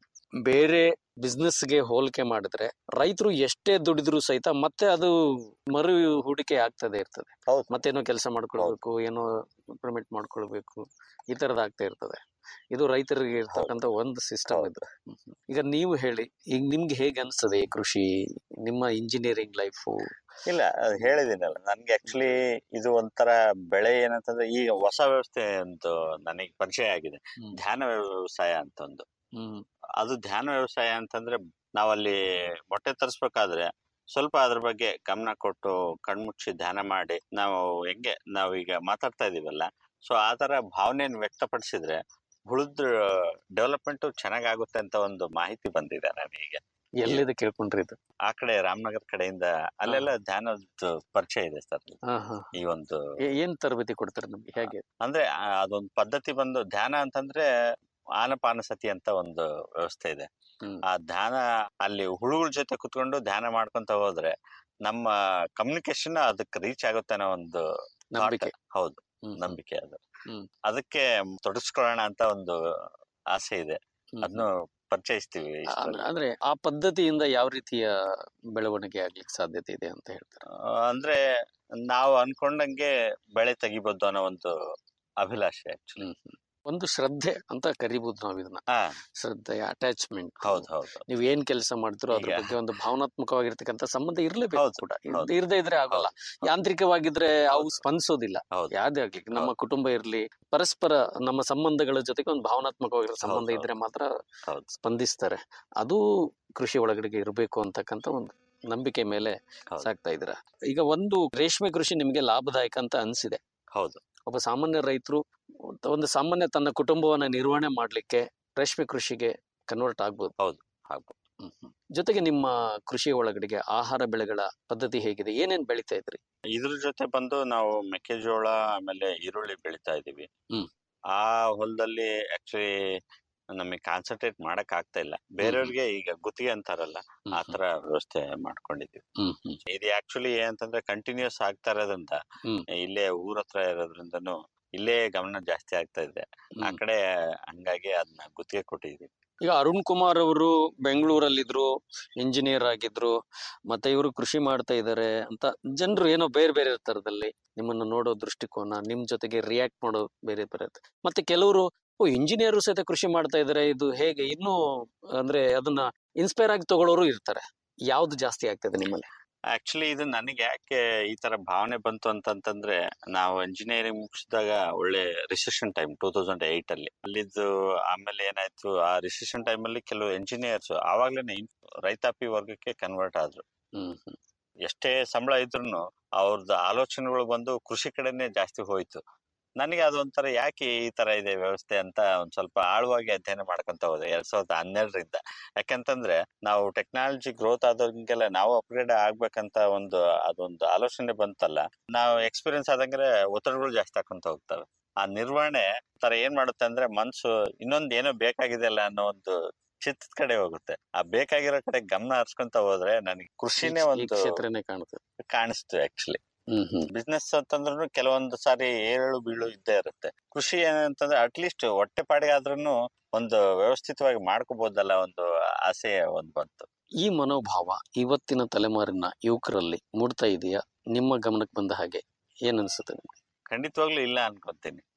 ಬೇರೆ business ಗೆ ಹೋಲಿಕೆ ಮಾಡಿದ್ರೆ ರೈತರು ಎಷ್ಟೇ ದುಡಿದ್ರು ಸಹಿತ ಮತ್ತೆ ಅದು ಮರು ಹೂಡಿಕೆ ಆಗ್ತದೆ ಇರ್ತದೆ ಹೌದು ಮತ್ತೇನೋ ಕೆಲಸ ಮಾಡ್ಕೊಳ್ಬೇಕು ಏನೋ ಇಂಪ್ರೂವ್ಮೆಂಟ್ ಮಾಡ್ಕೊಳ್ಬೇಕು ಈ ತರದ್ ಆಗ್ತಾ ಇರ್ತದೆ ಇದು ರೈತರಿಗೆ ಇರ್ತಕ್ಕಂತ ಒಂದು ಸಿಸ್ಟಮ್ ಇದು ಹ್ಮ್ ಹ್ಮ್. ಈಗ ನೀವು ಹೇಳಿ ಈಗ ನಿಮ್ಗೆ ಹೇಗೆ ಅನ್ಸ್ತದೆ ಈ ಕೃಷಿ ನಿಮ್ಮ ಇಂಜಿನಿಯರಿಂಗ್ ಲೈಫು ಇಲ್ಲ ಅದ್ ಹೇಳಿದ್ದೀನಲ್ಲ ನನ್ಗೆ ಆಕ್ಚುಲಿ ಇದು ಒಂಥರ ಬೆಳೆ ಏನಂತಂದ್ರೆ ಈಗ ಹೊಸ ವ್ಯವಸ್ಥೆ ಒಂದು ನನಗೆ ಪರಿಚಯ ಆಗಿದೆ ಧ್ಯಾನ ವ್ಯವಸಾಯ ಅಂತ ಒಂದು ಹ್ಮ್ ಅದು ಧ್ಯಾನ ವ್ಯವಸಾಯ ಅಂತಂದ್ರೆ ನಾವಲ್ಲಿ ಮೊಟ್ಟೆ ತರಿಸ್ಬೇಕಾದ್ರೆ ಸ್ವಲ್ಪ ಅದ್ರ ಬಗ್ಗೆ ಗಮನ ಕೊಟ್ಟು ಕಣ್ಮುಚ್ಚಿ ಧ್ಯಾನ ಮಾಡಿ ನಾವು ಹೆಂಗೆ ನಾವೀಗ ಮಾತಾಡ್ತಾ ಇದೀವಲ್ಲ ಸೊ ಆ ತರ ಭಾವನೆಯನ್ನು ವ್ಯಕ್ತಪಡಿಸಿದ್ರೆ ಉಳಿದ ಡೆವಲಪ್ಮೆಂಟ್ ಚೆನ್ನಾಗಾಗುತ್ತೆ ಅಂತ ಒಂದು ಮಾಹಿತಿ ಬಂದಿದೆ ನನಗೆ ಎಲ್ಲಿದೆ ಕೇಳ್ಕೊಂಡ್ರಿ ಇದು ಆ ಕಡೆ ರಾಮನಗರ ಕಡೆಯಿಂದ ಅಲ್ಲೆಲ್ಲ ಧ್ಯಾನದ ಪರಿಚಯ ಇದೆ ಸರ್ ಹಾ ಹಾ ಈ ಒಂದು ಏ- ಏನ್ ತರಬೇತಿ ಕೊಡ್ತಾರೆ ನಮ್ಗೆ ಹೇಗೆ ಅಂದ್ರೆ ಆ, ಅದೊಂದು ಪದ್ಧತಿ ಬಂದು ಧ್ಯಾನ ಅಂತಂದ್ರೆ ಆನಪಾನಸತಿ ಅಂತ ಒಂದು ವ್ಯವಸ್ಥೆ ಇದೆ ಹ್ಮ್. ಆ ಧ್ಯಾನ ಅಲ್ಲಿ ಹುಳುಗಳ ಜೊತೆ ಕುತ್ಕೊಂಡು ಧ್ಯಾನ ಮಾಡ್ಕೊಂತ ಹೋದ್ರೆ ನಮ್ಮ ಕಮ್ಯುನಿಕೇಶನ್ ಅದಕ್ಕೆ ರೀಚ್ ಆಗುತ್ತೆ ಅನ್ನೋ ಒಂದು thought. ನಂಬಿಕೆ. ಹೌದು ಹ್ಮ್. ನಂಬಿಕೆ ಅದು ಹ್ಮ್. ಅದಕ್ಕೆ ತೊಡಗಿಸ್ಕೊಳ್ಳೋಣ ಅಂತ ಒಂದು ಆಸೆ ಇದೆ ಅದನ್ನು ಪರಿಚಯಿಸ್ತೀವಿ ಇಷ್ಟ್ರಲ್ಲಿ. ಅಂದ್ರೆ- ಅಂದ್ರೆ ಆ ಪದ್ಧತಿಯಿಂದ ಯಾವ ರೀತಿಯ ಬೆಳವಣಿಗೆ ಆಗ್ಲಿಕ್ಕೆ ಸಾಧ್ಯತೆ ಇದೆ ಅಂತ ಹೇಳ್ತಾರೆ ಆ, ಅಂದ್ರೆ ನಾವು ಅನ್ಕೊಂಡಂಗೆ ಬೆಳೆ ತೆಗಿಬೋದು ಅನ್ನೋ ಒಂದು ಅಭಿಲಾಷೆ ಆಕ್ಚುಲಿ ಒಂದು ಶ್ರದ್ಧೆ ಅಂತ ಕರಿಬಹುದು ನಾವು ಇದನ್ನ ಹಾ ಶ್ರದ್ಧೆ ಅಟ್ಯಾಚ್ಮೆಂಟ್ ಹೌದು ಹೌದು ನೀವ್ ಏನ್ ಕೆಲಸ ಮಾಡ್ತಿರೋ ಅದ್ರ ಈಗ- ಬಗ್ಗೆ ಒಂದು ಭಾವನಾತ್ಮಕವಾಗಿರ್ತಕ್ಕಂಥ ಸಂಬಂಧ ಇರ್ಲೇಬೇಕು ಹೌದು, ಕೂಡ ಹೌದು. ಇರದೇ ಇದ್ರೆ ಆಗೋಲ್ಲ ಯಾಂತ್ರಿಕವಾಗಿದ್ರೆ ಅವು ಸ್ಪಂದಿಸೋದಿಲ್ಲ ಹೌದು. ಯಾವ್ದೇ ಆಗ್ಲಿ ನಮ್ಮ ಕುಟುಂಬ ಇರ್ಲಿ ಪರಸ್ಪರ ನಮ್ಮ ಸಂಬಂಧಗಳ ಜೊತೆಗೆ ಒಂದು ಭಾವನಾತ್ಮಕವಾಗಿರೋ ಸಂಬಂಧ ಹೌದು. ಇದ್ರೆ ಮಾತ್ರ ಹೌದು. ಸ್ಪಂದಿಸ್ತಾರೆ ಅದು ಕೃಷಿ ಒಳಗಡೆಗೆ ಇರಬೇಕು ಅಂತಕ್ಕಂಥ ಒಂದು ನಂಬಿಕೆ ಮೇಲೆ ಹೌದು. ಸಾಕ್ತಾ ಇದ್ದೀರಾ ಈಗ ಒಂದು ರೇಷ್ಮೆ ಕೃಷಿ ನಿಮ್ಗೆ ಲಾಭದಾಯಕ ಅಂತ ಅನ್ಸಿದೆ ಹೌದು ಒಬ್ಬ ಸಾಮಾನ್ಯ ರೈತರು ಒಂದು ಸಾಮಾನ್ಯ ತನ್ನ ಕುಟುಂಬವನ್ನ ನಿರ್ವಹಣೆ ಮಾಡ್ಲಿಕ್ಕೆ ರೇಷ್ಮೆ ಕೃಷಿಗೆ ಕನ್ವರ್ಟ್ ಆಗ್ಬೋದು ಹೌದು ಆಗ್ಬೋದು ಹ್ಮ್ ಹ್ಮ್. ಜೊತೆಗೆ ನಿಮ್ಮ ಕೃಷಿ ಒಳಗಡೆಗೆ ಆಹಾರ ಬೆಳೆಗಳ ಪದ್ಧತಿ ಹೇಗಿದೆ ಏನೇನ್ ಬೆಳಿತಾ ಇದ್ರಿ ಇದ್ರ ಜೊತೆ ಬಂದು ನಾವು ಮೆಕ್ಕೆಜೋಳ ಆಮೇಲೆ ಈರುಳ್ಳಿ ಬೆಳಿತಾ ಇದೀವಿ ಹ್ಮ್. ಆ ಹೊಲದಲ್ಲಿ ಆಕ್ಚುಲಿ ನಮಗೆ ಕಾನ್ಸಂಟ್ರೇಟ್ ಮಾಡಕ್ ಆಗ್ತಾ ಇಲ್ಲ ಬೇರೆಯವ್ರಿಗೆ ಈಗ ಗುತ್ತಿಗೆ ಅಂತಾರಲ್ಲ ಆ ತರ ವ್ಯವಸ್ಥೆ ಮಾಡ್ಕೊಂಡಿದೀವಿ ಹ್ಮ್ ಹ್ಮ್ ಇದು ಆಕ್ಚುಲಿ ಏನಂತಂದ್ರೆ ಕಂಟಿನ್ಯೂಸ್ ಆಗ್ತಾ ಇರೋದ್ರಿಂದ ಹ್ಮ್. ಇಲ್ಲೇ ಊರ ಹತ್ರ ಇರೋದ್ರಿಂದನು ಇಲ್ಲೇ ಗಮನ ಜಾಸ್ತಿ ಆಗ್ತಾ ಇದೆ ಆ ಕಡೆ ಹಂಗಾಗಿ ಅದನ್ನ ಗುತ್ತಿಗೆ ಕೊಟ್ಟಿದೀವಿ ಈಗ ಅರುಣ್ ಕುಮಾರ್ ಅವರು ಬೆಂಗಳೂರಲ್ಲಿದ್ರು ಇಂಜಿನಿಯರ್ ಆಗಿದ್ರು ಮತ್ತೆ ಇವರು ಕೃಷಿ ಮಾಡ್ತಾ ಇದ್ದಾರೆ ಅಂತ ಜನರು ಏನೋ ಬೇರೆ ಬೇರೆ ತರದಲ್ಲಿ ನಿಮ್ಮನ್ನ ನೋಡೋ ದೃಷ್ಟಿಕೋನ ನಿಮ್ ಜೊತೆಗೆ ರಿಯಾಕ್ಟ್ ಮಾಡೋ ಬೇರೆ ಬೇರೆ ಇರುತ್ತೆ. ಮತ್ತೆ ಕೆಲವರು ಓ ಇಂಜಿನಿಯರ್ ಸಹಿತ ಕೃಷಿ ಮಾಡ್ತಾ ಇದಾರೆ ಇದು ಹೇಗೆ ಇನ್ನೂ ಅಂದ್ರೆ ಅದನ್ನ ಇನ್ಸ್ಪೈರ್ ಆಗಿ ತಗೊಳ್ಳೋರು ಇರ್ತಾರೆ ಯಾವ್ದು ಜಾಸ್ತಿ ಆಗ್ತದೆ ನಿಮ್ಮಲ್ಲಿ ಆಕ್ಚುಲಿ ಇದು ನನಗೆ ಯಾಕೆ ಈ ತರ ಭಾವನೆ ಬಂತು ಅಂತಂತಂದ್ರೆ ನಾವು ಇಂಜಿನಿಯರಿಂಗ್ ಮುಗಿಸಿದಾಗ ಒಳ್ಳೆ recession time two thousand eight ಅಲ್ಲಿ ಅಲ್ಲಿದ್ದು ಆಮೇಲೆ ಏನಾಯ್ತು ಆ ರಿಸೆಷನ್ ಟೈಮ್ ಅಲ್ಲಿ ಕೆಲವು ಇಂಜಿನಿಯರ್ಸ್ ಆವಾಗ್ಲೇನೆ ಇನ್- ರೈತಾಪಿ ವರ್ಗಕ್ಕೆ ಕನ್ವರ್ಟ್ ಆದ್ರು ಹ್ಮ್ ಹ್ಮ್ ಎಷ್ಟೇ ಸಂಬಳ ಇದ್ರು ಅವ್ರದ್ದು ಆಲೋಚನೆಗಳು ಬಂದು ಕೃಷಿ ಕಡೆನೆ ಜಾಸ್ತಿ ಹೋಯ್ತು ನನಗೆ ಅದೊಂಥರ ಯಾಕೆ ಈ ತರ ಇದೆ ವ್ಯವಸ್ಥೆ ಅಂತ ಒಂದ್ ಸ್ವಲ್ಪ ಆಳವಾಗಿ ಅಧ್ಯಯನ ಮಾಡ್ಕೊಂತ ಹೋದೆ ಎರಡ್ ಸಾವಿರದ ಹನ್ನೆರಡರಿಂದ ಯಾಕಂತಂದ್ರೆ ನಾವು ಟೆಕ್ನಾಲಜಿ ಗ್ರೋತ್ ಆದಂಗೆಲ್ಲ ನಾವು ಅಪ್ಗ್ರೇಡ್ ಆಗ್ಬೇಕಂತ ಒಂದು ಅದೊಂದು ಆಲೋಚನೆ ಬಂತಲ್ಲ ನಾವು ಎಕ್ಸ್ಪೀರಿಯನ್ಸ್ ಆದಂಗೆ ಒತ್ತಡಗಳು ಜಾಸ್ತಿ ಹಾಕೊಂತ ಹೋಗ್ತವೆ ಆ ನಿರ್ವಹಣೆ ತರ ಏನ್ ಮಾಡುತ್ತೆ ಅಂದ್ರೆ ಮನ್ಸು ಇನ್ನೊಂದ್ ಏನೋ ಬೇಕಾಗಿದೆ ಅಲ್ಲ ಅನ್ನೋ ಒಂದು ಚಿತ್ತದ ಕಡೆ ಹೋಗುತ್ತೆ ಆ ಬೇಕಾಗಿರೋ ಕಡೆ ಗಮನ ಹರ್ಸ್ಕೊಂತ ಹೋದ್ರೆ ನನಗೆ ಕೃಷಿನೇ ಈ ಒಂದು ಕ್ಷೇತ್ರನೇ ಕಾಣುತ್ತೆ ಕಾಣಿಸ್ತು ಆಕ್ಚುಲಿ ಹ್ಮ್ ಹ್ಮ್ ಬಿಸ್ನೆಸ್ ಅಂತಂದ್ರೂ ಕೆಲವೊಂದು ಸಾರಿ ಏಳು ಬೀಳು ಇದ್ದೇ ಇರುತ್ತೆ ಕೃಷಿ ಏನಂತಂದ್ರೆ ಅಟ್ಲೀಸ್ಟ್ ಹೊಟ್ಟೆ ಪಾಡಿಗೆ ಆದ್ರೂ ಒಂದು ವ್ಯವಸ್ಥಿತವಾಗಿ ಮಾಡ್ಕೋಬಹುದಲ್ಲ ಒಂದು ಆಸೆ ಒಂದ್ ಬಂತು ಈ ಮನೋಭಾವ ಇವತ್ತಿನ ತಲೆಮಾರಿನ ಯುವಕರಲ್ಲಿ ಮೂಡ್ತಾ ಇದೆಯಾ ನಿಮ್ಮ ಗಮನಕ್ಕೆ ಬಂದ ಹಾಗೆ ಏನ್ ಅನ್ಸುತ್ತೆ ನಿಮ್ಗೆ ಖಂಡಿತವಾಗ್ಲೂ ಇಲ್ಲ ಅನ್ಕೊಂತೀನಿ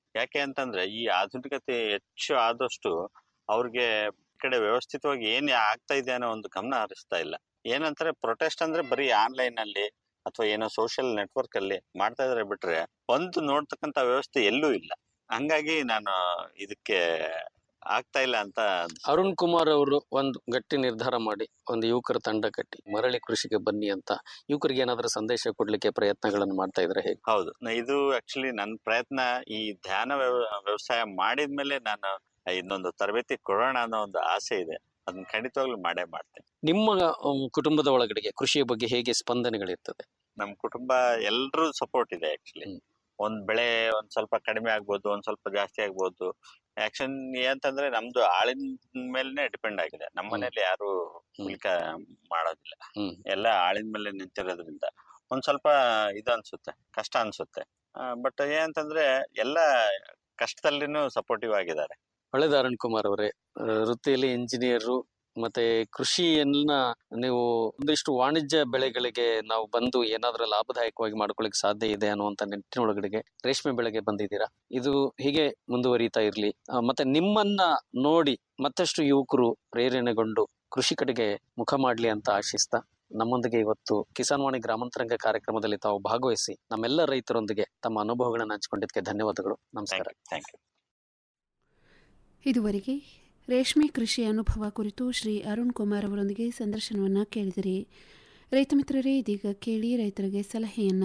ಯಾಕೆ ಅಂತಂದ್ರೆ ಈ ಆಧುನಿಕತೆ ಹೆಚ್ಚು ಆದಷ್ಟು ಅವ್ರಿಗೆ ಈ ಕಡೆ ವ್ಯವಸ್ಥಿತವಾಗಿ ಏನ್ ಆಗ್ತಾ ಇದೆ ಅನ್ನೋ ಒಂದು ಗಮನ ಹರಿಸ್ತಾ ಇಲ್ಲ ಏನಂತಾರೆ ಪ್ರೊಟೆಸ್ಟ್ ಅಂದ್ರೆ ಬರೀ ಆನ್ಲೈನ್ ಅಲ್ಲಿ ಅಥವಾ ಏನೋ ಸೋಷಿಯಲ್ ನೆಟ್ವರ್ಕ್ ಅಲ್ಲಿ ಮಾಡ್ತಾ ಇದಾರೆ ಬಿಟ್ರೆ ಒಂದು ನೋಡ್ತಕ್ಕಂತ ವ್ಯವಸ್ಥೆ ಎಲ್ಲೂ ಇಲ್ಲ ಹಂಗಾಗಿ ನಾನು ಇದಕ್ಕೆ ಆಗ್ತಾ ಇಲ್ಲ ಅಂತ ಅರುಣ್ ಕುಮಾರ್ ಅವರು ಒಂದು ಗಟ್ಟಿ ನಿರ್ಧಾರ ಮಾಡಿ ಒಂದು ಯುವಕರ ತಂಡ ಕಟ್ಟಿ ಮರಳಿ ಕೃಷಿಗೆ ಬನ್ನಿ ಅಂತ ಯುವಕರಿಗೆ ಏನಾದ್ರೂ ಸಂದೇಶ ಕೊಡ್ಲಿಕ್ಕೆ ಪ್ರಯತ್ನಗಳನ್ನು ಮಾಡ್ತಾ ಇದ್ರೆ ಹೇಗೆ ಹೌದು ನ- ಇದು ಆಕ್ಚುಲಿ ನನ್ನ ಪ್ರಯತ್ನ ಈ ಧ್ಯಾನ ವ್ಯವ- ವ್ಯವಸಾಯ ಮಾಡಿದ್ಮೇಲೆ ನಾನು ಇನ್ನೊಂದು ತರಬೇತಿ ಕೊಡೋಣ ಅನ್ನೋ ಒಂದು ಆಸೆ ಇದೆ ಅದನ್ನ ಖಂಡಿತವಾಗ್ಲೂ ಮಾಡೇ ಮಾಡ್ತೇನೆ ನಿಮ್ಮ ಅಹ್, ಕುಟುಂಬದ ಒಳಗಡೆಗೆ ಕೃಷಿಯ ಬಗ್ಗೆ ಹೇಗೆ ಸ್ಪಂದನೆಗಳಿರ್ತದೆ ನಮ್ ಕುಟುಂಬ ಎಲ್ರೂ ಸಪೋರ್ಟ್ ಇದೆ ಆಕ್ಚುಲಿ ಒಂದ್ ಬೆಳೆ ಒಂದ್ ಸ್ವಲ್ಪ ಕಡಿಮೆ ಆಗ್ಬೋದು ಒಂದ್ ಸ್ವಲ್ಪ ಜಾಸ್ತಿ ಆಗ್ಬೋದು ಆಕ್ಷನ್ ಏನಂತಂದ್ರೆ ನಮ್ದು ಆಳಿನ ಮೇಲೆನೆ ಡಿಪೆಂಡ್ ಆಗಿದೆ ನಮ್ಮ ಮನೇಲಿ ಯಾರು ಉಲ್ಕ ಮಾಡೋದಿಲ್ಲ ಎಲ್ಲ ಆಳಿನ ಮೇಲೆ ನಿಂತಿರೋದ್ರಿಂದ ಒಂದ್ ಸ್ವಲ್ಪ ಇದು ಅನ್ಸುತ್ತೆ ಕಷ್ಟ ಅನ್ಸುತ್ತೆ ಬಟ್ ಏನಂತಂದ್ರೆ ಎಲ್ಲ ಕಷ್ಟದಲ್ಲಿನೂ ಸಪೋರ್ಟಿವ್ ಆಗಿದ್ದಾರೆ ಒಳ್ಳೆದ ಅರುಣ್ ಕುಮಾರ್ ಅವರೇ ಅಹ್, ವೃತ್ತಿಯಲ್ಲಿ ಇಂಜಿನಿಯರು ಮತ್ತೆ ಕೃಷಿಯನ್ನ ನೀವು ಒಂದಿಷ್ಟು ವಾಣಿಜ್ಯ ಬೆಳೆಗಳಿಗೆ ನಾವು ಬಂದು ಏನಾದ್ರೂ ಲಾಭದಾಯಕವಾಗಿ ಮಾಡ್ಕೊಳ್ಳಿಕ್ ಸಾಧ್ಯ ಇದೆ ಅನ್ನುವಂತ ನಿಟ್ಟಿನೊಳಗಡೆಗೆ ರೇಷ್ಮೆ ಬೆಳೆಗೆ ಬಂದಿದ್ದೀರಾ ಇದು ಹೀಗೆ ಮುಂದುವರಿತಾ ಇರ್ಲಿ ಅಹ್, ಮತ್ತೆ ನಿಮ್ಮನ್ನ ನೋಡಿ ಮತ್ತಷ್ಟು ಯುವಕರು ಪ್ರೇರಣೆಗೊಂಡು ಕೃಷಿ ಕಡೆಗೆ ಮುಖ ಮಾಡ್ಲಿ ಅಂತ ಆಶಿಸ್ತಾ ನಮ್ಮೊಂದಿಗೆ ಇವತ್ತು ಕಿಸಾನ್ ವಾಣಿ ಗ್ರಾಮಾಂತರಂಗ ಕಾರ್ಯಕ್ರಮದಲ್ಲಿ ತಾವು ಭಾಗವಹಿಸಿ ನಮ್ಮೆಲ್ಲ ರೈತರೊಂದಿಗೆ ತಮ್ಮ ಅನುಭವಗಳನ್ನ ಹಂಚಿಕೊಂಡಿದ್ದಕ್ಕೆ ಧನ್ಯವಾದಗಳು ನಮಸ್ಕಾರ ಥ್ಯಾಂಕ್ ಯು ಇದುವರೆಗೆ ರೇಷ್ಮೆ ಕೃಷಿ ಅನುಭವ ಕುರಿತು ಶ್ರೀ ಅರುಣ್ ಕುಮಾರ್ ಅವರೊಂದಿಗೆ ಸಂದರ್ಶನವನ್ನು ಕೇಳಿದಿರಿ ರೈತ ಮಿತ್ರರೇ ಇದೀಗ ಕೇಳಿ ರೈತರಿಗೆ ಸಲಹೆಯನ್ನ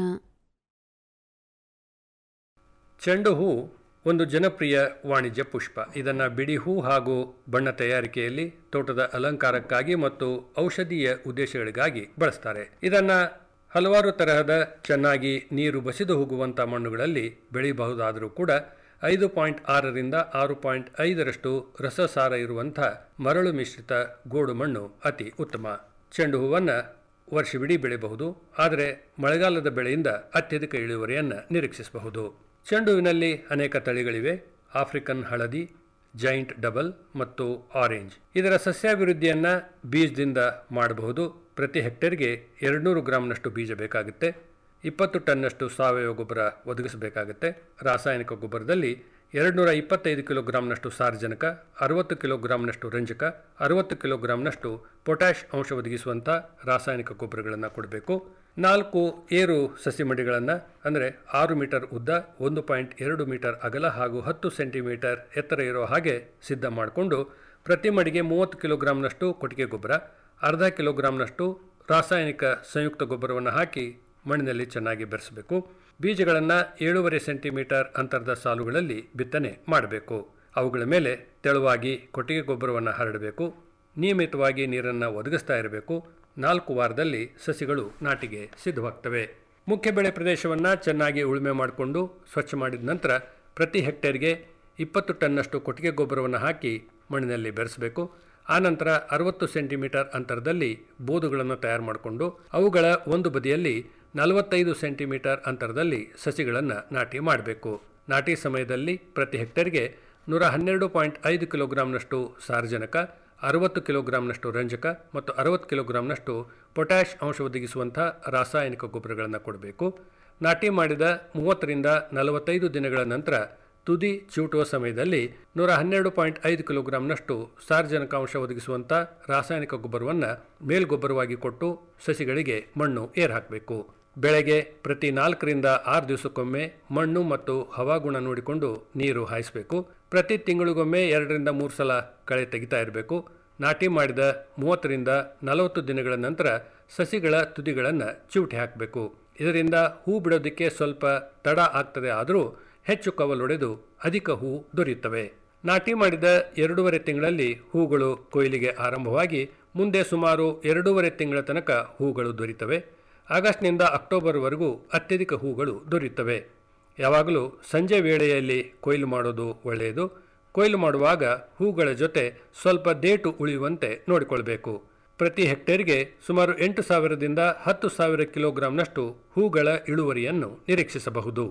ಚೆಂಡು ಹೂ ಒಂದು ಜನಪ್ರಿಯ ವಾಣಿಜ್ಯ ಪುಷ್ಪ ಇದನ್ನು ಬಿಡಿ ಹೂ ಹಾಗೂ ಬಣ್ಣ ತಯಾರಿಕೆಯಲ್ಲಿ ತೋಟದ ಅಲಂಕಾರಕ್ಕಾಗಿ ಮತ್ತು ಔಷಧೀಯ ಉದ್ದೇಶಗಳಿಗಾಗಿ ಬಳಸ್ತಾರೆ ಇದನ್ನು ಹಲವಾರು ತರಹದ ಚೆನ್ನಾಗಿ ನೀರು ಬಸಿದು ಹೋಗುವಂಥ ಮಣ್ಣುಗಳಲ್ಲಿ ಬೆಳೆಯಬಹುದಾದರೂ ಕೂಡ ಐದು ಪಾಯಿಂಟ್ ಆರರಿಂದ ಆರು ಪಾಯಿಂಟ್ ಐದರಷ್ಟು ರಸಸಾರ ಇರುವಂಥ ಮರಳು ಮಿಶ್ರಿತ ಗೋಡು ಮಣ್ಣು ಅತಿ ಉತ್ತಮ ಚೆಂಡು ಹೂವನ್ನು ವರ್ಷವಿಡೀ ಬೆಳೆಯಬಹುದು ಆದರೆ ಮಳೆಗಾಲದ ಬೆಳೆಯಿಂದ ಅತ್ಯಧಿಕ ಇಳುವರಿಯನ್ನು ನಿರೀಕ್ಷಿಸಬಹುದು ಚೆಂಡುವಿನಲ್ಲಿ ಅನೇಕ ತಳಿಗಳಿವೆ ಆಫ್ರಿಕನ್ ಹಳದಿ ಜೈಂಟ್ ಡಬಲ್ ಮತ್ತು ಆರೆಂಜ್ ಇದರ ಸಸ್ಯಾಭಿವೃದ್ಧಿಯನ್ನ ಬೀಜದಿಂದ ಮಾಡಬಹುದು ಪ್ರತಿ ಹೆಕ್ಟೇರ್ಗೆ ಎರಡುನೂರು ಗ್ರಾಂನಷ್ಟು ಬೀಜ ಬೇಕಾಗುತ್ತೆ ಇಪ್ಪತ್ತು ಟನ್ನಷ್ಟು ಸಾವಯವ ಗೊಬ್ಬರ ಒದಗಿಸಬೇಕಾಗುತ್ತೆ ರಾಸಾಯನಿಕ ಗೊಬ್ಬರದಲ್ಲಿ ಎರಡುನೂರ ಇಪ್ಪತ್ತೈದು ಕಿಲೋಗ್ರಾಂನಷ್ಟು ಸಾರಜನಕ ಅರವತ್ತು ಕಿಲೋಗ್ರಾಂನಷ್ಟು ರಂಜಕ ಅರವತ್ತು ಕಿಲೋಗ್ರಾಂನಷ್ಟು ಪೊಟ್ಯಾಷ್ ಅಂಶ ಒದಗಿಸುವಂಥ ರಾಸಾಯನಿಕ ಗೊಬ್ಬರಗಳನ್ನು ಕೊಡಬೇಕು ನಾಲ್ಕು ಏರು ಸಸಿಮಡಿಗಳನ್ನು ಅಂದರೆ ಆರು ಮೀಟರ್ ಉದ್ದ ಒಂದು ಪಾಯಿಂಟ್ ಎರಡು ಮೀಟರ್ ಅಗಲ ಹಾಗೂ ಹತ್ತು ಸೆಂಟಿಮೀಟರ್ ಎತ್ತರ ಇರೋ ಹಾಗೆ ಸಿದ್ಧ ಮಾಡಿಕೊಂಡು ಪ್ರತಿ ಮಡಿಗೆ ಮೂವತ್ತು ಕಿಲೋಗ್ರಾಂನಷ್ಟು ಕೊಟ್ಟಿಗೆ ಗೊಬ್ಬರ ಅರ್ಧ ಕಿಲೋಗ್ರಾಂನಷ್ಟು ರಾಸಾಯನಿಕ ಸಂಯುಕ್ತ ಗೊಬ್ಬರವನ್ನು ಹಾಕಿ ಮಣ್ಣಿನಲ್ಲಿ ಚೆನ್ನಾಗಿ ಬೆರೆಸಬೇಕು ಬೀಜಗಳನ್ನು ಏಳೂವರೆ ಸೆಂಟಿಮೀಟರ್ ಅಂತರದ ಸಾಲುಗಳಲ್ಲಿ ಬಿತ್ತನೆ ಮಾಡಬೇಕು ಅವುಗಳ ಮೇಲೆ ತೆಳುವಾಗಿ ಕೊಟ್ಟಿಗೆ ಗೊಬ್ಬರವನ್ನು ಹರಡಬೇಕು ನಿಯಮಿತವಾಗಿ ನೀರನ್ನು ಒದಗಿಸ್ತಾ ಇರಬೇಕು ನಾಲ್ಕು ವಾರದಲ್ಲಿ ಸಸಿಗಳು ನಾಟಿಗೆ ಸಿದ್ಧವಾಗ್ತವೆ ಮುಖ್ಯ ಬೆಳೆ ಪ್ರದೇಶವನ್ನು ಚೆನ್ನಾಗಿ ಉಳುಮೆ ಮಾಡಿಕೊಂಡು ಸ್ವಚ್ಛ ಮಾಡಿದ ನಂತರ ಪ್ರತಿ ಹೆಕ್ಟೇರ್ಗೆ ಇಪ್ಪತ್ತು ಟನ್ನಷ್ಟು ಕೊಟ್ಟಿಗೆ ಗೊಬ್ಬರವನ್ನು ಹಾಕಿ ಮಣ್ಣಿನಲ್ಲಿ ಬೆರೆಸಬೇಕು ಆನಂತರ ಅರವತ್ತು ಸೆಂಟಿಮೀಟರ್ ಅಂತರದಲ್ಲಿ ಬೋದುಗಳನ್ನು ತಯಾರು ಮಾಡಿಕೊಂಡು ಅವುಗಳ ಒಂದು ಬದಿಯಲ್ಲಿ ನಲವತ್ತೈದು ಸೆಂಟಿಮೀಟರ್ ಅಂತರದಲ್ಲಿ ಸಸಿಗಳನ್ನು ನಾಟಿ ಮಾಡಬೇಕು ನಾಟಿ ಸಮಯದಲ್ಲಿ ಪ್ರತಿ ಹೆಕ್ಟೇರ್ಗೆ ನೂರ ಹನ್ನೆರಡು ಪಾಯಿಂಟ್ ಐದು ಕಿಲೋಗ್ರಾಂನಷ್ಟು ಸಾರಜನಕ ಅರವತ್ತು ಕಿಲೋಗ್ರಾಂನಷ್ಟು ರಂಜಕ ಮತ್ತು ಅರವತ್ತು ಕಿಲೋಗ್ರಾಂನಷ್ಟು ಪೊಟ್ಯಾಷ್ ಅಂಶ ಒದಗಿಸುವಂಥ ರಾಸಾಯನಿಕ ಗೊಬ್ಬರಗಳನ್ನು ಕೊಡಬೇಕು ನಾಟಿ ಮಾಡಿದ ಮೂವತ್ತರಿಂದ ನಲವತ್ತೈದು ದಿನಗಳ ನಂತರ ತುದಿ ಚಿವುಟುವ ಸಮಯದಲ್ಲಿ ನೂರ ಹನ್ನೆರಡು ಪಾಯಿಂಟ್ ಐದು ಕಿಲೋಗ್ರಾಂನಷ್ಟು ಸಾರಜನಕಾಂಶ ಒದಗಿಸುವಂಥ ರಾಸಾಯನಿಕ ಗೊಬ್ಬರವನ್ನು ಮೇಲ್ಗೊಬ್ಬರವಾಗಿ ಕೊಟ್ಟು ಸಸಿಗಳಿಗೆ ಮಣ್ಣು ಏರ್ ಹಾಕಬೇಕು ಬೆಳೆಗೆ ಪ್ರತಿ ನಾಲ್ಕರಿಂದ ಆರು ದಿವಸಕ್ಕೊಮ್ಮೆ ಮಣ್ಣು ಮತ್ತು ಹವಾಗುಣ ನೋಡಿಕೊಂಡು ನೀರು ಹಾಯಿಸಬೇಕು ಪ್ರತಿ ತಿಂಗಳಿಗೊಮ್ಮೆ ಎರಡರಿಂದ ಮೂರು ಸಲ ಕಳೆ ತೆಗಿತಾ ಇರಬೇಕು ನಾಟಿ ಮಾಡಿದ ಮೂವತ್ತರಿಂದ ನಲವತ್ತು ದಿನಗಳ ನಂತರ ಸಸಿಗಳ ತುದಿಗಳನ್ನು ಚಿವುಟಿ ಹಾಕಬೇಕು ಇದರಿಂದ ಹೂ ಬಿಡೋದಕ್ಕೆ ಸ್ವಲ್ಪ ತಡ ಆಗ್ತದೆ ಆದರೂ ಹೆಚ್ಚು ಕವಲೊಡೆದು ಅಧಿಕ ಹೂ ದೊರೆಯುತ್ತವೆ ನಾಟಿ ಮಾಡಿದ ಎರಡೂವರೆ ತಿಂಗಳಲ್ಲಿ ಹೂಗಳು ಕೊಯ್ಲಿಗೆ ಆರಂಭವಾಗಿ ಮುಂದೆ ಸುಮಾರು ಎರಡೂವರೆ ತಿಂಗಳ ತನಕ ಹೂಗಳು ದೊರೆಯುತ್ತವೆ ಆಗಸ್ಟ್ನಿಂದ ಅಕ್ಟೋಬರ್ವರೆಗೂ ಅತ್ಯಧಿಕ ಹೂಗಳು ದೊರೆಯುತ್ತವೆ ಯಾವಾಗಲೂ ಸಂಜೆ ವೇಳೆಯಲ್ಲಿ ಕೊಯ್ಲು ಮಾಡೋದು ಒಳ್ಳೆಯದು ಕೊಯ್ಲು ಮಾಡುವಾಗ ಹೂಗಳ ಜೊತೆ ಸ್ವಲ್ಪ ದೇಟು ಉಳಿಯುವಂತೆ ನೋಡಿಕೊಳ್ಬೇಕು ಪ್ರತಿ ಹೆಕ್ಟೇರ್ಗೆ ಸುಮಾರು ಎಂಟು ಸಾವಿರದಿಂದ ಹತ್ತು ಸಾವಿರ ಕಿಲೋಗ್ರಾಂನಷ್ಟು ಹೂಗಳ ಇಳುವರಿಯನ್ನು ನಿರೀಕ್ಷಿಸಬಹುದು